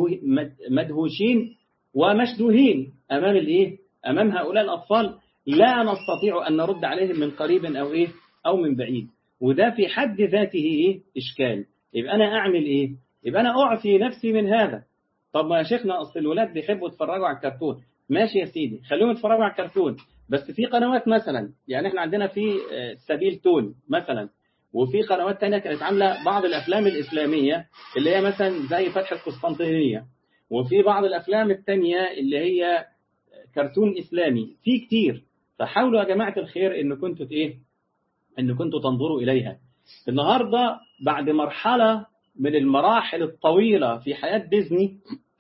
مدهوشين ومشدوهين امام الايه امام هؤلاء الاطفال لا نستطيع ان نرد عليهم من قريب او ايه او من بعيد وده في حد ذاته ايه اشكال يبقى انا اعمل ايه يبقى انا اعفي نفسي من هذا طب ما يا شيخنا اصل الولاد بيحبوا يتفرجوا على الكرتون ماشي يا سيدي خليهم يتفرجوا على الكرتون بس في قنوات مثلا يعني احنا عندنا في سبيل تون مثلا وفي قنوات تانية كانت عاملة بعض الأفلام الإسلامية اللي هي مثلا زي فتح القسطنطينية وفي بعض الافلام الثانيه اللي هي كرتون اسلامي في كتير فحاولوا يا جماعه الخير ان كنتوا ايه ان كنتوا تنظروا اليها النهارده بعد مرحله من المراحل الطويله في حياه ديزني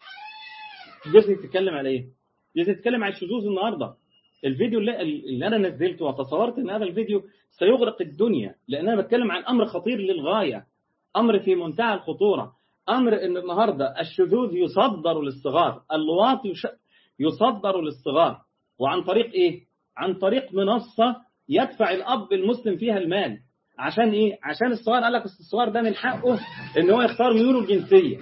ديزني بتتكلم على ايه ديزني بتتكلم عن الشذوذ النهارده الفيديو اللي, اللي انا نزلته وتصورت ان هذا الفيديو سيغرق الدنيا لان انا بتكلم عن امر خطير للغايه امر في منتهى الخطوره امر ان النهارده الشذوذ يصدر للصغار اللواط يصدر للصغار وعن طريق ايه عن طريق منصه يدفع الاب المسلم فيها المال عشان ايه عشان الصغار قال لك الصغار ده من حقه ان هو يختار ميوله الجنسيه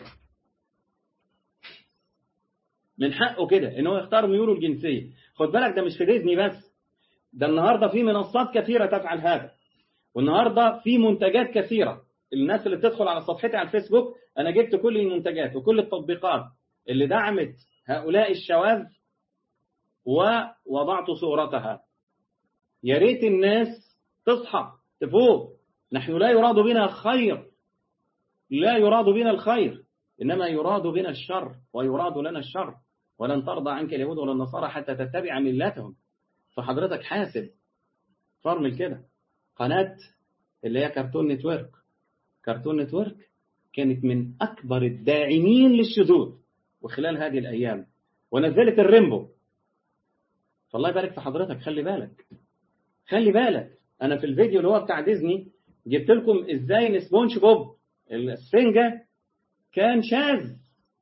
من حقه كده ان هو يختار ميوله الجنسيه خد بالك ده مش في ديزني بس ده النهارده في منصات كثيره تفعل هذا والنهارده في منتجات كثيره الناس اللي بتدخل على صفحتي على الفيسبوك أنا جبت كل المنتجات وكل التطبيقات اللي دعمت هؤلاء الشواذ ووضعت صورتها يا ريت الناس تصحى تفوق نحن لا يراد بنا الخير لا يراد بنا الخير إنما يراد بنا الشر ويراد لنا الشر ولن ترضى عنك اليهود ولا النصارى حتى تتبع ملتهم فحضرتك حاسب فرمل كده قناة اللي هي كرتون نتورك كرتون نتورك كانت من أكبر الداعمين للشذوذ وخلال هذه الأيام ونزلت الريمبو فالله يبارك في حضرتك خلي بالك خلي بالك أنا في الفيديو اللي هو بتاع ديزني جبت لكم إزاي إن سبونج بوب السفنجة كان شاذ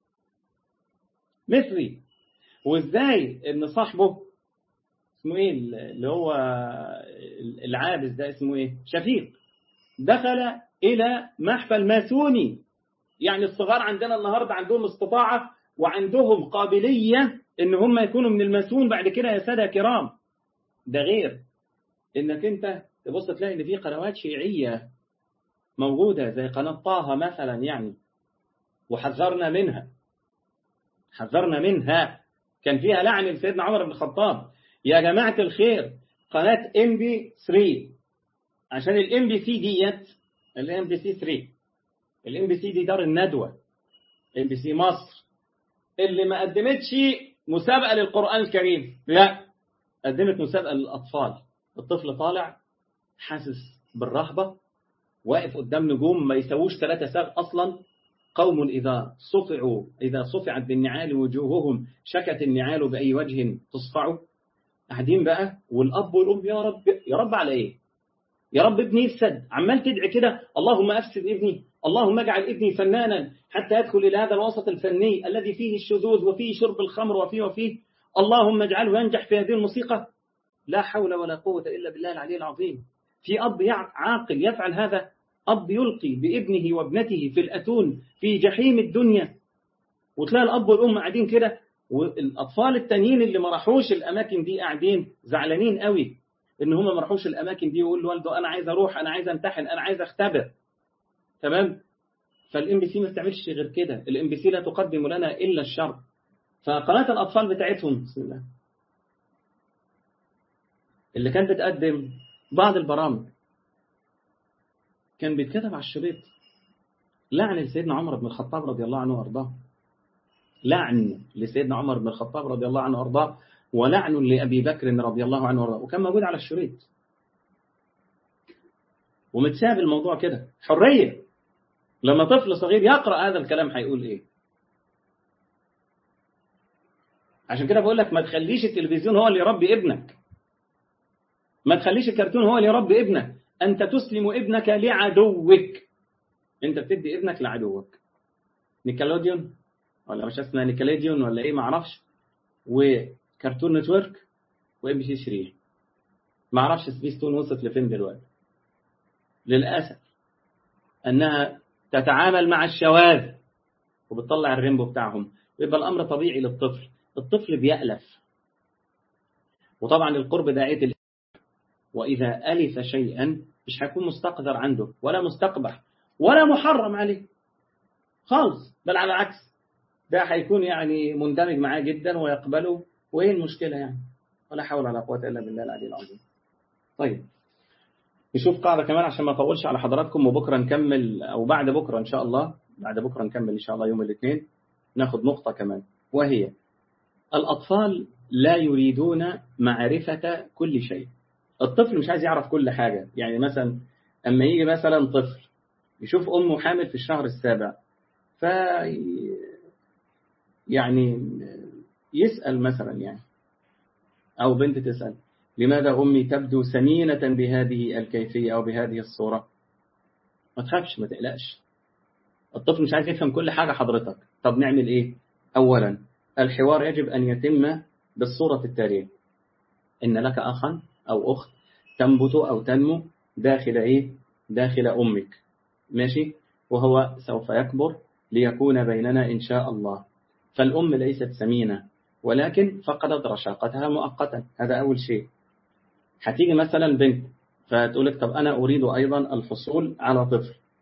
مثلي وإزاي إن صاحبه اسمه إيه اللي هو العابس ده اسمه إيه شفيق دخل إلى محفل ماسوني يعني الصغار عندنا النهاردة عندهم استطاعة وعندهم قابلية إن هم يكونوا من الماسون بعد كده يا سادة كرام ده غير إنك أنت تبص تلاقي إن في قنوات شيعية موجودة زي قناة طه مثلا يعني وحذرنا منها حذرنا منها كان فيها لعن لسيدنا عمر بن الخطاب يا جماعة الخير قناة ام بي 3 عشان الام بي سي ديت الام بي سي 3 الام بي سي دي دار الندوة ام بي سي مصر اللي ما قدمتش مسابقة للقرآن الكريم لا قدمت مسابقة للأطفال الطفل طالع حاسس بالرهبة واقف قدام نجوم ما يسووش ثلاثة ساغ أصلا قوم إذا صفعوا إذا صفعت بالنعال وجوههم شكت النعال بأي وجه تصفع قاعدين بقى والأب والأم يا رب يا رب على إيه يا رب ابني يفسد عمال تدعي كده اللهم أفسد ابني اللهم اجعل ابني فنانا حتى يدخل إلى هذا الوسط الفني الذي فيه الشذوذ وفيه شرب الخمر وفيه وفيه اللهم اجعله ينجح في هذه الموسيقى لا حول ولا قوة إلا بالله العلي العظيم في أب عاقل يفعل هذا أب يلقي بابنه وابنته في الأتون في جحيم الدنيا وتلاقي الأب والأم قاعدين كده والأطفال التانيين اللي ما راحوش الأماكن دي قاعدين زعلانين قوي إن هم ما راحوش الأماكن دي ويقول لوالده أنا عايز أروح أنا عايز أمتحن أنا عايز أختبر تمام فالام بي سي ما بتعملش غير كده الام بي سي لا تقدم لنا إلا الشر فقناة الأطفال بتاعتهم بسم الله اللي كانت بتقدم بعض البرامج كان بيتكتب على الشريط لعن لسيدنا عمر بن الخطاب رضي الله عنه وارضاه لعن لسيدنا عمر بن الخطاب رضي الله عنه وارضاه ولعن لأبي بكر رضي الله عنه وارضاه وكان موجود على الشريط ومتساب الموضوع كده حرية لما طفل صغير يقرأ هذا الكلام هيقول ايه عشان كده بقول لك ما تخليش التلفزيون هو اللي يربي ابنك ما تخليش الكرتون هو اللي يربي ابنك أنت تسلم ابنك لعدوك أنت بتدي ابنك لعدوك نيكلوديون ولا مش اسمها نيكلوديون ولا إيه معرفش وكرتون نتورك وام بي سي 3 معرفش سبيستون وصلت لفين دلوقتي للأسف أنها تتعامل مع الشواذ وبتطلع الريمبو بتاعهم ويبقى الأمر طبيعي للطفل الطفل بيألف وطبعا القرب داعية وإذا ألف شيئا مش هيكون مستقدر عنده ولا مستقبح ولا محرم عليه خالص بل على العكس ده هيكون يعني مندمج معاه جدا ويقبله وإيه المشكلة يعني ولا حول ولا قوة إلا بالله العلي العظيم طيب نشوف قاعدة كمان عشان ما أطولش على حضراتكم وبكرة نكمل أو بعد بكرة إن شاء الله بعد بكرة نكمل إن شاء الله يوم الاثنين ناخد نقطة كمان وهي الأطفال لا يريدون معرفة كل شيء الطفل مش عايز يعرف كل حاجة يعني مثلا أما يجي مثلا طفل يشوف أمه حامل في الشهر السابع ف يعني يسأل مثلا يعني أو بنت تسأل لماذا أمي تبدو سمينة بهذه الكيفية أو بهذه الصورة ما تخافش ما تقلقش الطفل مش عايز يفهم كل حاجة حضرتك طب نعمل إيه أولا الحوار يجب أن يتم بالصورة التالية إن لك أخا أو أخت تنبت أو تنمو داخل إيه داخل أمك ماشي وهو سوف يكبر ليكون بيننا إن شاء الله فالأم ليست سمينة ولكن فقدت رشاقتها مؤقتا هذا أول شيء هتيجي مثلا بنت فتقول لك طب أنا أريد أيضا الحصول على طفل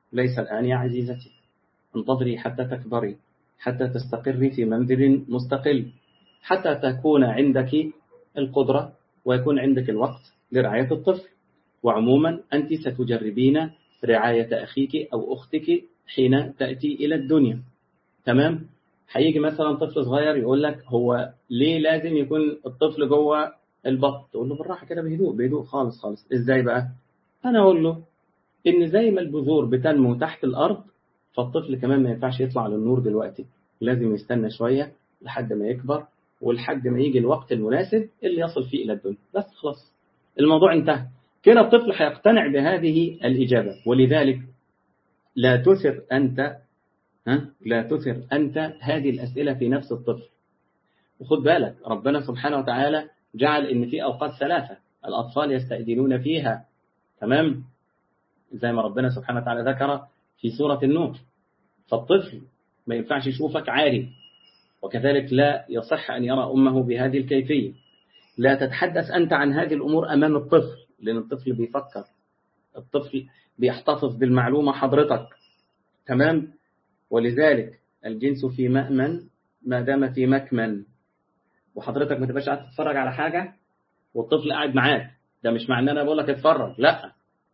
ليس الآن يا عزيزتي انتظري حتى تكبري حتى تستقري في منزل مستقل حتى تكون عندك القدرة ويكون عندك الوقت لرعاية الطفل وعموما أنت ستجربين رعاية أخيك أو أختك حين تأتي إلى الدنيا تمام هيجي مثلا طفل صغير يقول لك هو ليه لازم يكون الطفل جوه البطن تقول له بالراحة كده بهدوء بهدوء خالص خالص ازاي بقى انا اقول له ان زي ما البذور بتنمو تحت الارض فالطفل كمان ما ينفعش يطلع للنور دلوقتي لازم يستنى شوية لحد ما يكبر ولحد ما يجي الوقت المناسب اللي يصل فيه إلى الدنيا بس خلاص الموضوع انتهى كده الطفل هيقتنع بهذه الإجابة ولذلك لا تثر أنت ها؟ لا تثر أنت هذه الأسئلة في نفس الطفل وخد بالك ربنا سبحانه وتعالى جعل إن في أوقات ثلاثة الأطفال يستأذنون فيها تمام زي ما ربنا سبحانه وتعالى ذكر في سورة النور فالطفل ما ينفعش يشوفك عاري وكذلك لا يصح أن يرى أمه بهذه الكيفية لا تتحدث أنت عن هذه الأمور أمام الطفل لأن الطفل بيفكر الطفل بيحتفظ بالمعلومة حضرتك تمام ولذلك الجنس في مأمن ما دام في مكمن وحضرتك ما تبقاش قاعد تتفرج على حاجة والطفل قاعد معاك ده مش معناه انا بقول لك اتفرج لا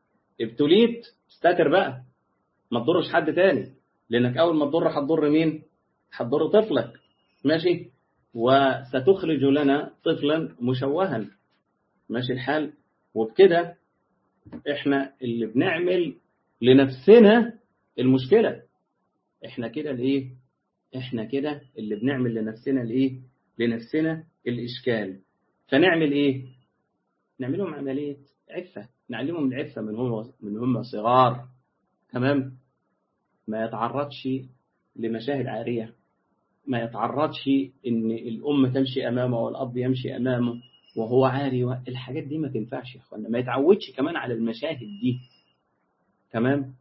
ابتليت استتر بقى ما تضرش حد تاني لانك اول ما تضر هتضر مين هتضر طفلك ماشي وستخرج لنا طفلا مشوها ماشي الحال وبكده احنا اللي بنعمل لنفسنا المشكلة احنا كده الايه احنا كده اللي بنعمل لنفسنا الايه لنفسنا الاشكال فنعمل ايه نعملهم عملية عفة نعلمهم العفة من هم من هم صغار تمام ما يتعرضش لمشاهد عارية ما يتعرضش ان الام تمشي امامه والاب يمشي امامه وهو عاري الحاجات دي ما تنفعش يا اخوانا ما يتعودش كمان على المشاهد دي تمام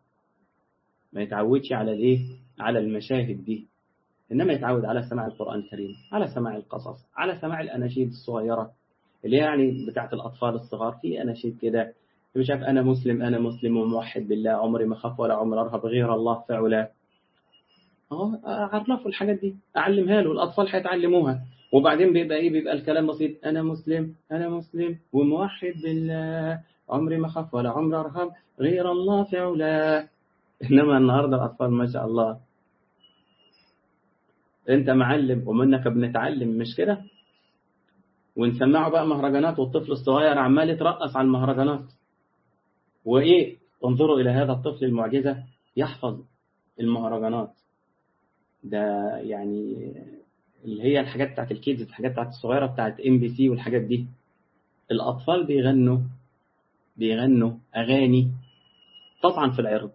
ما يتعودش على الايه على المشاهد دي انما يتعود على سماع القران الكريم على سماع القصص على سماع الاناشيد الصغيره اللي يعني بتاعت الاطفال الصغار في اناشيد كده مش عارف انا مسلم انا مسلم وموحد بالله عمري ما خاف ولا عمر ارهب غير الله فعلا اهو اعرفه الحاجات دي اعلمها له الاطفال هيتعلموها وبعدين بيبقى ايه بيبقى الكلام بسيط انا مسلم انا مسلم وموحد بالله عمري ما خاف ولا عمر ارهب غير الله فعلا انما النهارده الاطفال ما شاء الله انت معلم ومنك بنتعلم مش كده ونسمعه بقى مهرجانات والطفل الصغير عمال يترقص على المهرجانات وايه انظروا الى هذا الطفل المعجزه يحفظ المهرجانات ده يعني اللي هي الحاجات بتاعت الكيدز الحاجات بتاعت الصغيره بتاعت ام بي سي والحاجات دي الاطفال بيغنوا بيغنوا اغاني طبعا في العرض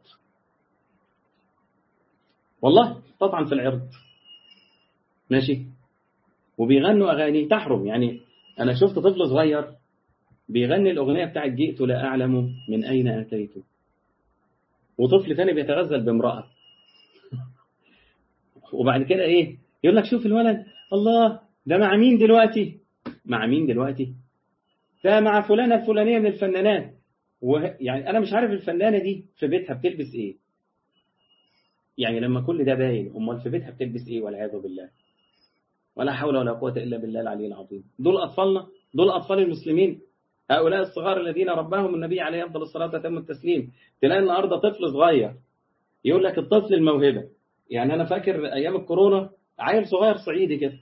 والله طبعا في العرض ماشي وبيغنوا اغاني تحرم يعني انا شفت طفل صغير بيغني الاغنيه بتاعت جئت لا اعلم من اين اتيت وطفل ثاني بيتغزل بامراه وبعد كده ايه يقول لك شوف الولد الله ده مع مين دلوقتي مع مين دلوقتي ده مع فلانه الفلانيه من الفنانات ويعني انا مش عارف الفنانه دي في بيتها بتلبس ايه يعني لما كل ده باين امال في بيتها بتلبس ايه والعياذ بالله ولا حول ولا قوه الا بالله العلي العظيم دول اطفالنا دول اطفال المسلمين هؤلاء الصغار الذين رباهم النبي عليه افضل الصلاه وتم التسليم تلاقي النهارده طفل صغير يقول لك الطفل الموهبه يعني انا فاكر ايام الكورونا عيل صغير صعيدي كده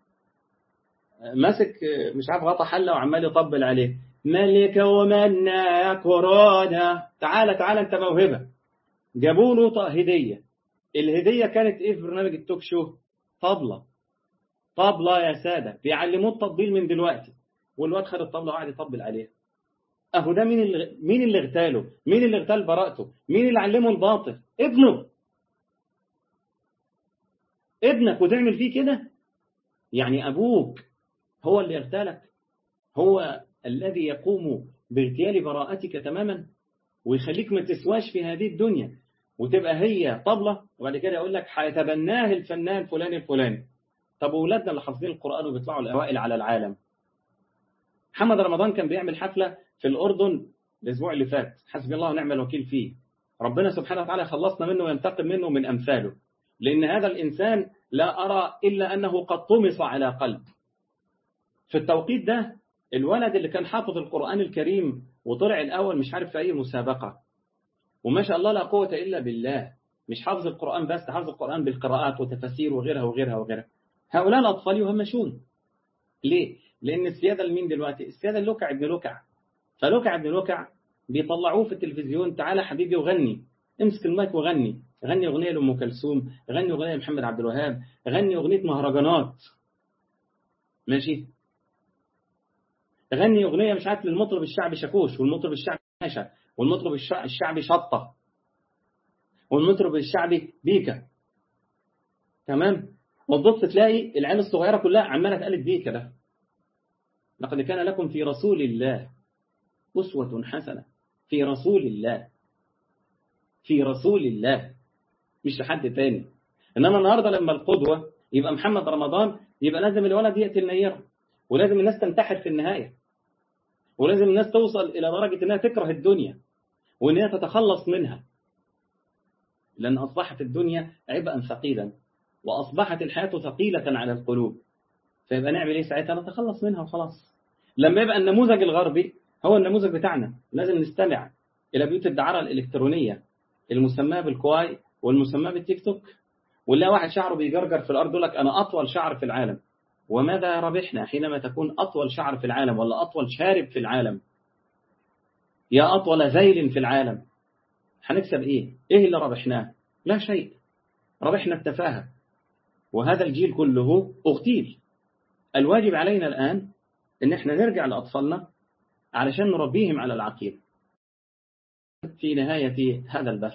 ماسك مش عارف غطا حله وعمال يطبل عليه ملك ومنا يا كورونا تعالى تعالى انت موهبه جابوا له هديه الهديه كانت ايه في برنامج التوك شو طبله طبله يا ساده بيعلموه التطبيل من دلوقتي والواد خد الطبله وقعد يطبل عليها اهو ده مين اللي مين اللي اغتاله مين اللي اغتال براءته مين اللي علمه الباطل ابنه ابنك وتعمل فيه كده يعني أبوك هو اللي اغتالك هو الذي يقوم باغتيال براءتك تماما ويخليك ما تسواش في هذه الدنيا وتبقى هي طبلة وبعد كده يقول لك هيتبناه الفنان فلان الفلاني طب وولادنا اللي حافظين القرآن وبيطلعوا الأوائل على العالم محمد رمضان كان بيعمل حفلة في الأردن الأسبوع اللي فات حسبي الله ونعم الوكيل فيه ربنا سبحانه وتعالى خلصنا منه وينتقم منه من أمثاله لأن هذا الإنسان لا أرى إلا أنه قد طمس على قلب في التوقيت ده الولد اللي كان حافظ القرآن الكريم وطلع الأول مش عارف في أي مسابقة وما شاء الله لا قوة إلا بالله مش حافظ القرآن بس حافظ القرآن بالقراءات وتفاسير وغيرها وغيرها وغيرها هؤلاء الأطفال يهمشون ليه؟ لأن السيادة لمين دلوقتي؟ السيادة لوكع ابن لوكع فلوكع ابن لوكع بيطلعوه في التلفزيون تعالى حبيبي وغني امسك المايك وغني غني أغنية لأم كلثوم غني أغنية لمحمد عبد الوهاب غني أغنية مهرجانات ماشي غني أغنية مش عارف للمطرب الشعبي شاكوش والمطرب الشعبي ناشا والمطرب الشعبي شطة والمطرب الشعبي بيكا تمام وتبص تلاقي العيال الصغيرة كلها عمالة تقلد بيكا ده لقد كان لكم في رسول الله أسوة حسنة في رسول الله في رسول الله مش لحد تاني إنما النهاردة لما القدوة يبقى محمد رمضان يبقى لازم الولد يقتل نيره ولازم الناس تنتحر في النهاية ولازم الناس توصل إلى درجة أنها تكره الدنيا وأنها تتخلص منها لأن أصبحت الدنيا عبئا ثقيلا وأصبحت الحياة ثقيلة على القلوب فيبقى نعمل إيه ساعتها نتخلص منها وخلاص لما يبقى النموذج الغربي هو النموذج بتاعنا لازم نستمع إلى بيوت الدعارة الإلكترونية المسماة بالكواي والمسماة بالتيك توك ولا واحد شعره بيجرجر في الأرض يقول لك أنا أطول شعر في العالم وماذا ربحنا حينما تكون أطول شعر في العالم ولا أطول شارب في العالم يا أطول ذيل في العالم هنكسب إيه إيه اللي ربحناه لا شيء ربحنا التفاهة وهذا الجيل كله اغتيل الواجب علينا الآن إن إحنا نرجع لأطفالنا علشان نربيهم على العقيدة في نهاية هذا البث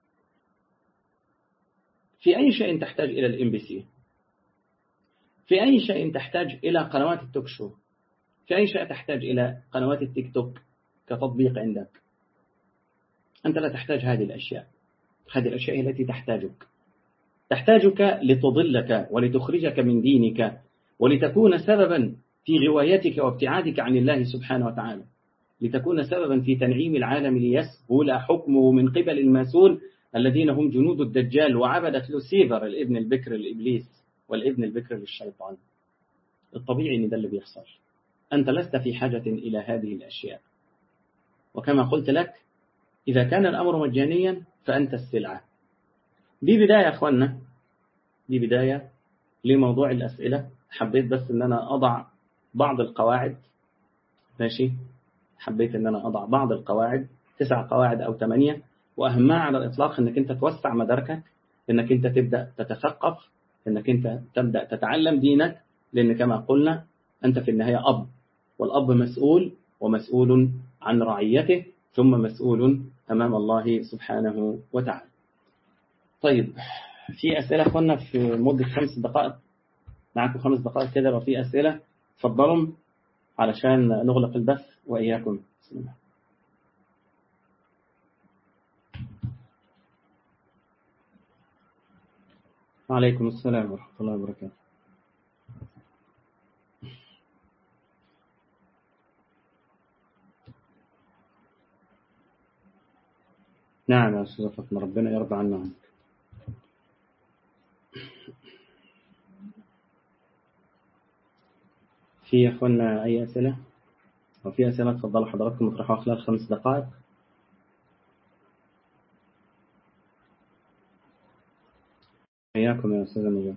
في أي شيء تحتاج إلى الام بي سي في أي شيء تحتاج إلى قنوات التوك شو في أي شيء تحتاج إلى قنوات التيك توك كتطبيق عندك أنت لا تحتاج هذه الأشياء هذه الأشياء التي تحتاجك تحتاجك لتضلك ولتخرجك من دينك ولتكون سببا في غوايتك وابتعادك عن الله سبحانه وتعالى لتكون سببا في تنعيم العالم ليسهل حكمه من قبل الماسون الذين هم جنود الدجال وعبدة لوسيفر الابن البكر لإبليس والابن البكر للشيطان الطبيعي ان ده اللي بيحصل أنت لست في حاجة إلى هذه الأشياء وكما قلت لك إذا كان الأمر مجانيا فأنت السلعة دي بداية يا أخوانا دي بداية لموضوع الأسئلة حبيت بس أن أنا أضع بعض القواعد ماشي حبيت أن أنا أضع بعض القواعد تسع قواعد أو ثمانية وأهمها على الإطلاق أنك أنت توسع مداركك أنك أنت تبدأ تتثقف أنك أنت تبدأ تتعلم دينك لأن كما قلنا أنت في النهاية أب والأب مسؤول ومسؤول عن رعيته ثم مسؤول أمام الله سبحانه وتعالى طيب في أسئلة أخوانا في مدة خمس دقائق معكم خمس دقائق كده لو في أسئلة تفضلوا علشان نغلق البث وإياكم بسم الله وعليكم السلام ورحمة الله وبركاته نعم يا أستاذ فاطمة ربنا يرضى عنا عنك في يا أخوانا أي أسئلة أو في أسئلة تفضلوا حضراتكم اطرحوها خلال خمس دقائق حياكم يا أستاذ نجاة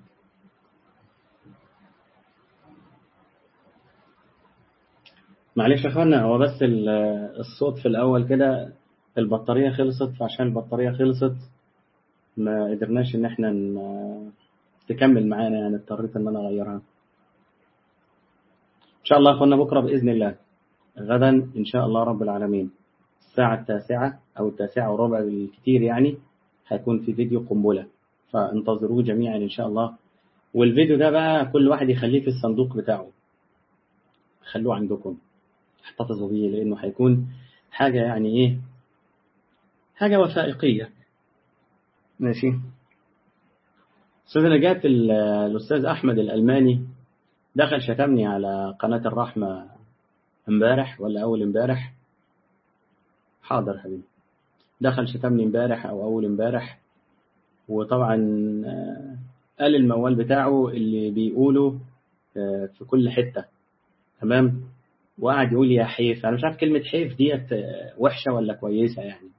معلش يا أخوانا هو بس الصوت في الأول كده البطارية خلصت فعشان البطارية خلصت ما قدرناش إن احنا تكمل معانا يعني اضطريت إن أنا أغيرها إن شاء الله أخوانا بكرة بإذن الله غدا إن شاء الله رب العالمين الساعة التاسعة أو التاسعة وربع بالكتير يعني هيكون في فيديو قنبلة فانتظروه جميعا إن شاء الله والفيديو ده بقى كل واحد يخليه في الصندوق بتاعه خلوه عندكم احتفظوا بيه لأنه هيكون حاجة يعني إيه حاجة وثائقية ماشي أستاذ نجاة الأستاذ أحمد الألماني دخل شتمني على قناة الرحمة امبارح ولا أول امبارح حاضر حبيبي دخل شتمني امبارح أو أول امبارح وطبعا قال الموال بتاعه اللي بيقوله في كل حتة تمام وقعد يقول يا حيف أنا مش عارف كلمة حيف ديت وحشة ولا كويسة يعني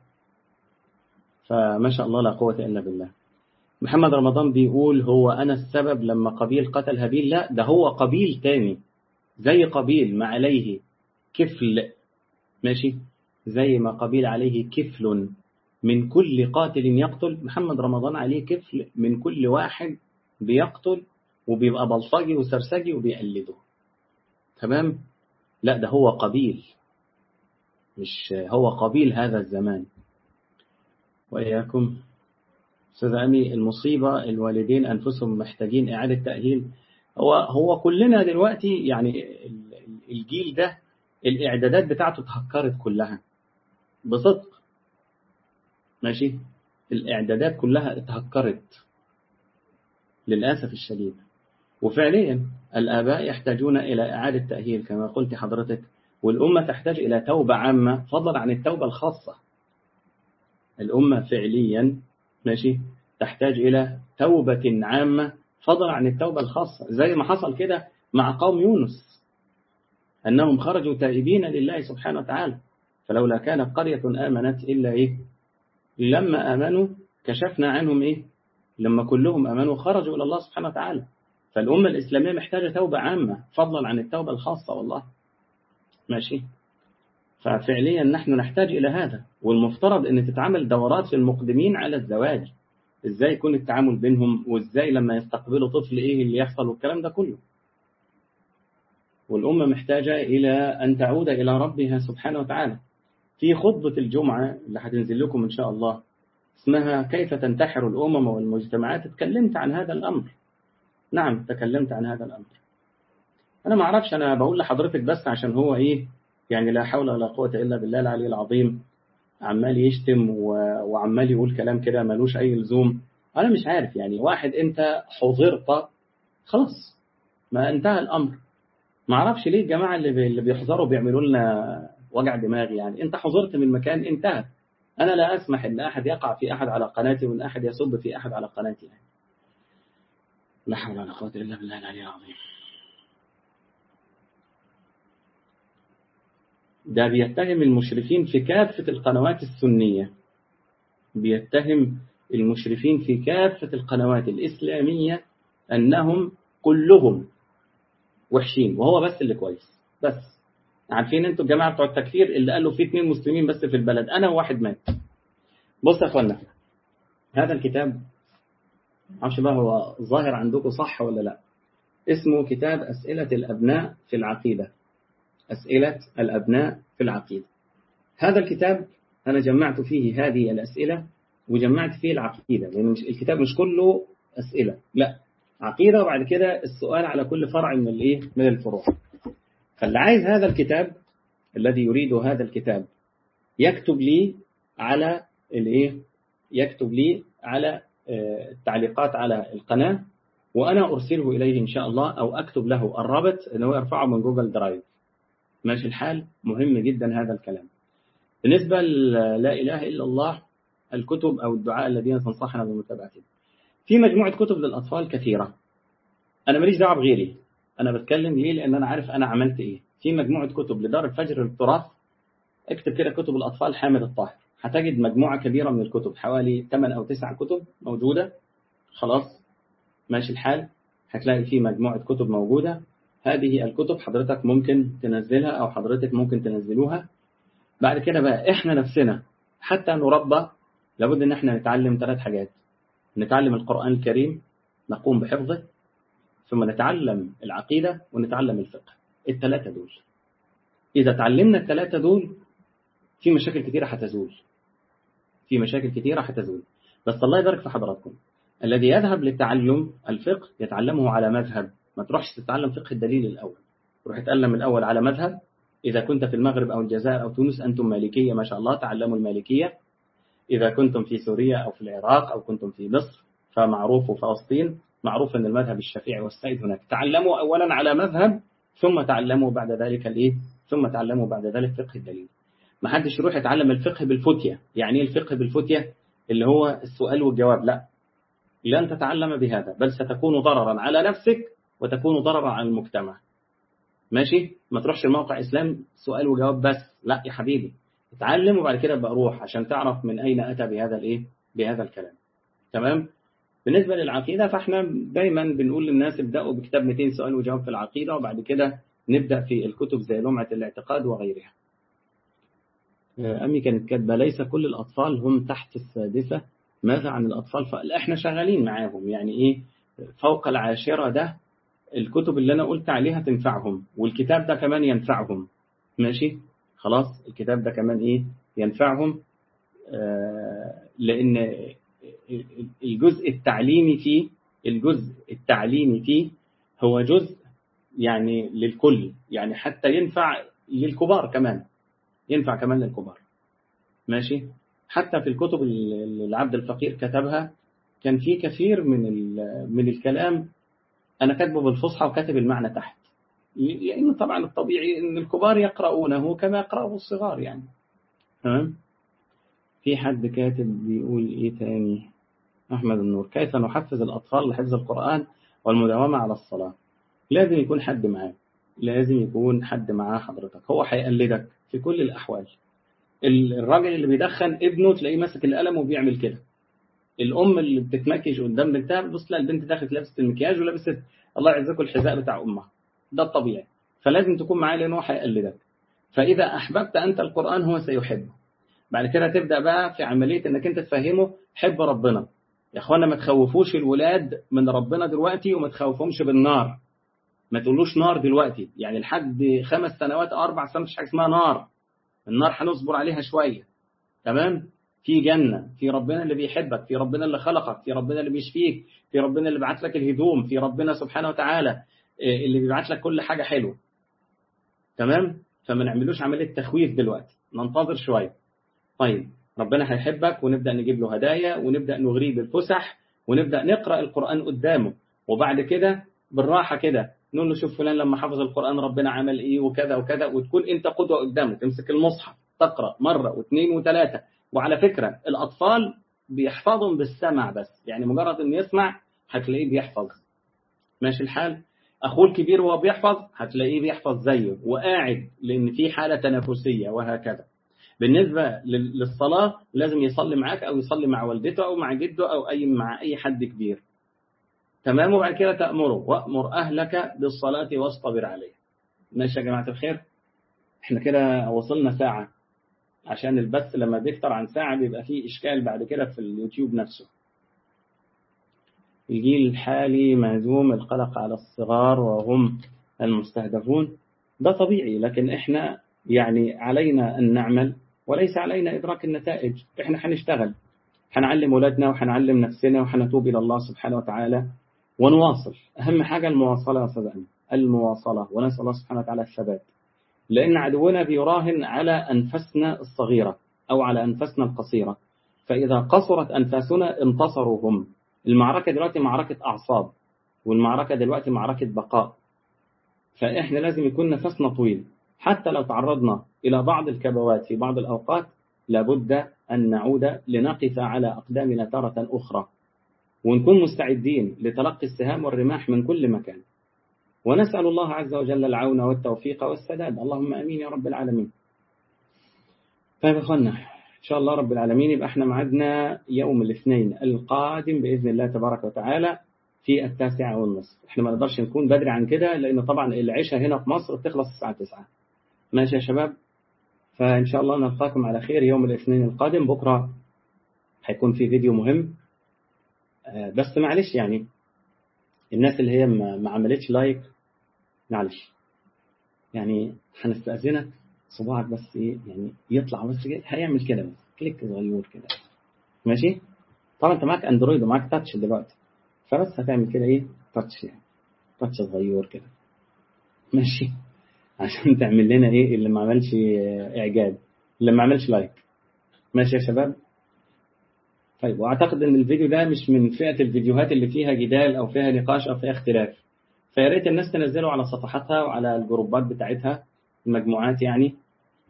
فما شاء الله لا قوة إلا بالله محمد رمضان بيقول هو أنا السبب لما قبيل قتل هابيل لا ده هو قبيل تاني زي قبيل ما عليه كفل ماشي زي ما قبيل عليه كفل من كل قاتل يقتل محمد رمضان عليه كفل من كل واحد بيقتل وبيبقى بلطجي وسرسجي وبيقلده تمام لا ده هو قبيل مش هو قبيل هذا الزمان وإياكم أستاذ أمي المصيبة الوالدين أنفسهم محتاجين إعادة تأهيل هو هو كلنا دلوقتي يعني الجيل ده الإعدادات بتاعته اتهكرت كلها بصدق ماشي الإعدادات كلها اتهكرت للأسف الشديد وفعليا الآباء يحتاجون إلى إعادة تأهيل كما قلت حضرتك والأمة تحتاج إلى توبة عامة فضلا عن التوبة الخاصة الأمة فعليا ماشي تحتاج إلى توبة عامة فضلا عن التوبة الخاصة زي ما حصل كده مع قوم يونس أنهم خرجوا تائبين لله سبحانه وتعالى فلولا كانت قرية آمنت إلا إيه لما آمنوا كشفنا عنهم إيه لما كلهم آمنوا خرجوا إلى الله سبحانه وتعالى فالأمة الإسلامية محتاجة توبة عامة فضلا عن التوبة الخاصة والله ماشي ففعليا نحن نحتاج إلى هذا والمفترض أن تتعمل دورات للمقدمين على الزواج إزاي يكون التعامل بينهم وإزاي لما يستقبلوا طفل إيه اللي يحصل والكلام ده كله والأمة محتاجة إلى أن تعود إلى ربها سبحانه وتعالى في خطبة الجمعة اللي هتنزل لكم إن شاء الله اسمها كيف تنتحر الأمم والمجتمعات تكلمت عن هذا الأمر نعم تكلمت عن هذا الأمر أنا ما أعرفش أنا بقول لحضرتك بس عشان هو إيه يعني لا حول ولا قوة إلا بالله العلي العظيم عمال يشتم وعمال يقول كلام كده ملوش أي لزوم أنا مش عارف يعني واحد أنت حضرت خلاص ما انتهى الأمر ما أعرفش ليه الجماعة اللي بيحضروا بيعملوا لنا وجع دماغ يعني أنت حضرت من مكان انتهى أنا لا أسمح أن أحد يقع في أحد على قناتي وأن أحد يسب في أحد على قناتي يعني. لا حول ولا قوة إلا بالله العلي العظيم ده بيتهم المشرفين في كافة القنوات السنية بيتهم المشرفين في كافة القنوات الإسلامية أنهم كلهم وحشين وهو بس اللي كويس بس عارفين انتوا الجماعة بتوع التكفير اللي قالوا في اثنين مسلمين بس في البلد أنا وواحد مات بص يا أخوانا هذا الكتاب معرفش بقى هو ظاهر عندكم صح ولا لا اسمه كتاب أسئلة الأبناء في العقيدة أسئلة الأبناء في العقيدة هذا الكتاب أنا جمعت فيه هذه الأسئلة وجمعت فيه العقيدة لأن يعني الكتاب مش كله أسئلة لا عقيدة وبعد كده السؤال على كل فرع من الإيه من الفروع فاللي عايز هذا الكتاب الذي يريد هذا الكتاب يكتب لي على الإيه يكتب لي على التعليقات على القناة وأنا أرسله إليه إن شاء الله أو أكتب له الرابط أنه يرفعه من جوجل درايف ماشي الحال مهم جدا هذا الكلام بالنسبة لا إله إلا الله الكتب أو الدعاء الذين تنصحنا بمتابعتهم في مجموعة كتب للأطفال كثيرة أنا ماليش دعوة بغيري أنا بتكلم ليه لأن أنا عارف أنا عملت إيه في مجموعة كتب لدار الفجر للتراث اكتب كده كتب الأطفال حامد الطاهر هتجد مجموعة كبيرة من الكتب حوالي 8 أو 9 كتب موجودة خلاص ماشي الحال هتلاقي في مجموعة كتب موجودة هذه الكتب حضرتك ممكن تنزلها أو حضرتك ممكن تنزلوها بعد كده بقى إحنا نفسنا حتى نربى لابد إن إحنا نتعلم ثلاث حاجات نتعلم القرآن الكريم نقوم بحفظه ثم نتعلم العقيدة ونتعلم الفقه الثلاثة دول إذا تعلمنا الثلاثة دول في مشاكل كثيرة هتزول في مشاكل كثيرة هتزول بس الله يبارك في حضراتكم الذي يذهب للتعلم الفقه يتعلمه على مذهب ما تروحش تتعلم فقه الدليل الأول تروح تتعلم الأول على مذهب إذا كنت في المغرب أو الجزائر أو تونس أنتم مالكية ما شاء الله تعلموا المالكية إذا كنتم في سوريا أو في العراق أو كنتم في مصر فمعروف فلسطين معروف أن المذهب الشافعي والسائد هناك تعلموا أولا على مذهب ثم تعلموا بعد ذلك الإيه ثم تعلموا بعد ذلك فقه الدليل ما حدش يروح يتعلم الفقه بالفتية يعني ايه الفقه بالفتية اللي هو السؤال والجواب لا لن تتعلم بهذا بل ستكون ضررا على نفسك وتكون ضررا على المجتمع ماشي ما تروحش الموقع اسلام سؤال وجواب بس لا يا حبيبي اتعلم وبعد كده بقى روح عشان تعرف من اين اتى بهذا الايه بهذا الكلام تمام بالنسبه للعقيده فاحنا دايما بنقول للناس ابداوا بكتاب 200 سؤال وجواب في العقيده وبعد كده نبدا في الكتب زي لمعه الاعتقاد وغيرها أمي كانت كاتبة ليس كل الأطفال هم تحت السادسة ماذا عن الأطفال فإحنا شغالين معاهم يعني إيه فوق العاشرة ده الكتب اللي أنا قلت عليها تنفعهم والكتاب ده كمان ينفعهم ماشي خلاص الكتاب ده كمان إيه ينفعهم آه لأن الجزء التعليمي فيه الجزء التعليمي فيه هو جزء يعني للكل يعني حتى ينفع للكبار كمان ينفع كمان للكبار ماشي حتى في الكتب اللي العبد الفقير كتبها كان في كثير من من الكلام انا كاتبه بالفصحى وكاتب المعنى تحت لان يعني طبعا الطبيعي ان الكبار يقرؤونه كما يقرأه الصغار يعني تمام في حد كاتب بيقول ايه تاني احمد النور كيف نحفز الاطفال لحفظ القران والمداومه على الصلاه لازم يكون حد معاه لازم يكون حد معاه حضرتك هو هيقلدك في كل الأحوال الراجل اللي بيدخن ابنه تلاقيه ماسك القلم وبيعمل كده الأم اللي بتتمكيج قدام بنتها بتبص تلاقي البنت دخلت لابسة المكياج ولابسة الله يعزكم الحذاء بتاع أمها ده الطبيعي فلازم تكون معاه لأنه هيقلدك فإذا أحببت أنت القرآن هو سيحبه بعد كده تبدأ بقى في عملية إنك أنت تفهمه حب ربنا يا اخوانا ما تخوفوش الولاد من ربنا دلوقتي وما تخوفهمش بالنار ما تقولوش نار دلوقتي يعني لحد خمس سنوات او اربع سنوات مش حاجه اسمها نار النار هنصبر عليها شويه تمام في جنه في ربنا اللي بيحبك في ربنا اللي خلقك في ربنا اللي بيشفيك في ربنا اللي بعت لك الهدوم في ربنا سبحانه وتعالى اللي بيبعت لك كل حاجه حلوه تمام فما نعملوش عمليه تخويف دلوقتي ننتظر شويه طيب ربنا هيحبك ونبدا نجيب له هدايا ونبدا نغريه بالفسح ونبدا نقرا القران قدامه وبعد كده بالراحه كده نقول له شوف فلان لما حفظ القرآن ربنا عمل إيه وكذا وكذا وتكون أنت قدوة قدامه تمسك المصحف تقرأ مرة واثنين وثلاثة وعلى فكرة الأطفال بيحفظهم بالسمع بس يعني مجرد إنه يسمع هتلاقيه بيحفظ ماشي الحال أخوه الكبير وهو بيحفظ هتلاقيه بيحفظ زيه وقاعد لأن في حالة تنافسية وهكذا بالنسبة للصلاة لازم يصلي معاك أو يصلي مع والدته أو مع جده أو أي مع أي حد كبير تمام وبعد كده تأمره وأمر أهلك بالصلاة واصطبر عليها ماشي يا جماعة الخير احنا كده وصلنا ساعة عشان البث لما بيكتر عن ساعة بيبقى فيه إشكال بعد كده في اليوتيوب نفسه الجيل الحالي مهزوم القلق على الصغار وهم المستهدفون ده طبيعي لكن احنا يعني علينا أن نعمل وليس علينا إدراك النتائج احنا هنشتغل هنعلم ولادنا وهنعلم نفسنا وهنتوب إلى الله سبحانه وتعالى ونواصل أهم حاجة المواصلة يا أستاذ المواصلة ونسأل الله سبحانه وتعالى الثبات لأن عدونا بيراهن على أنفسنا الصغيرة أو على أنفسنا القصيرة فإذا قصرت أنفاسنا انتصروا هم المعركة دلوقتي معركة أعصاب والمعركة دلوقتي معركة بقاء فإحنا لازم يكون نفسنا طويل حتى لو تعرضنا إلى بعض الكبوات في بعض الأوقات لابد أن نعود لنقف على أقدامنا تارة أخرى ونكون مستعدين لتلقي السهام والرماح من كل مكان ونسأل الله عز وجل العون والتوفيق والسداد اللهم أمين يا رب العالمين طيب يا أخوانا إن شاء الله رب العالمين يبقى احنا معدنا يوم الاثنين القادم بإذن الله تبارك وتعالى في التاسعة والنصف احنا ما نقدرش نكون بدري عن كده لأن طبعا العشاء هنا في مصر بتخلص الساعة 9 ماشي يا شباب فإن شاء الله نلقاكم على خير يوم الاثنين القادم بكرة هيكون في فيديو مهم بس معلش يعني الناس اللي هي ما عملتش لايك معلش يعني هنستأذنك صباعك بس ايه يعني يطلع بس كده هيعمل كده بس كليك صغير كده ماشي طبعا انت معاك اندرويد ومعاك تاتش دلوقتي فبس هتعمل كده ايه تاتش يعني تاتش صغير كده ماشي عشان تعمل لنا ايه اللي ما عملش اعجاب اللي ما عملش لايك ماشي يا شباب طيب واعتقد ان الفيديو ده مش من فئة الفيديوهات اللي فيها جدال او فيها نقاش او فيها اختلاف فيا ريت الناس تنزله على صفحاتها وعلى الجروبات بتاعتها المجموعات يعني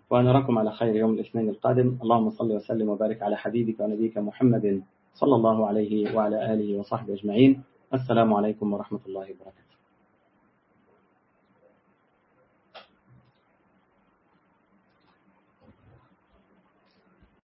ونراكم على خير يوم الاثنين القادم اللهم صل وسلم وبارك على حبيبك ونبيك محمد صلى الله عليه وعلى آله وصحبه أجمعين السلام عليكم ورحمة الله وبركاته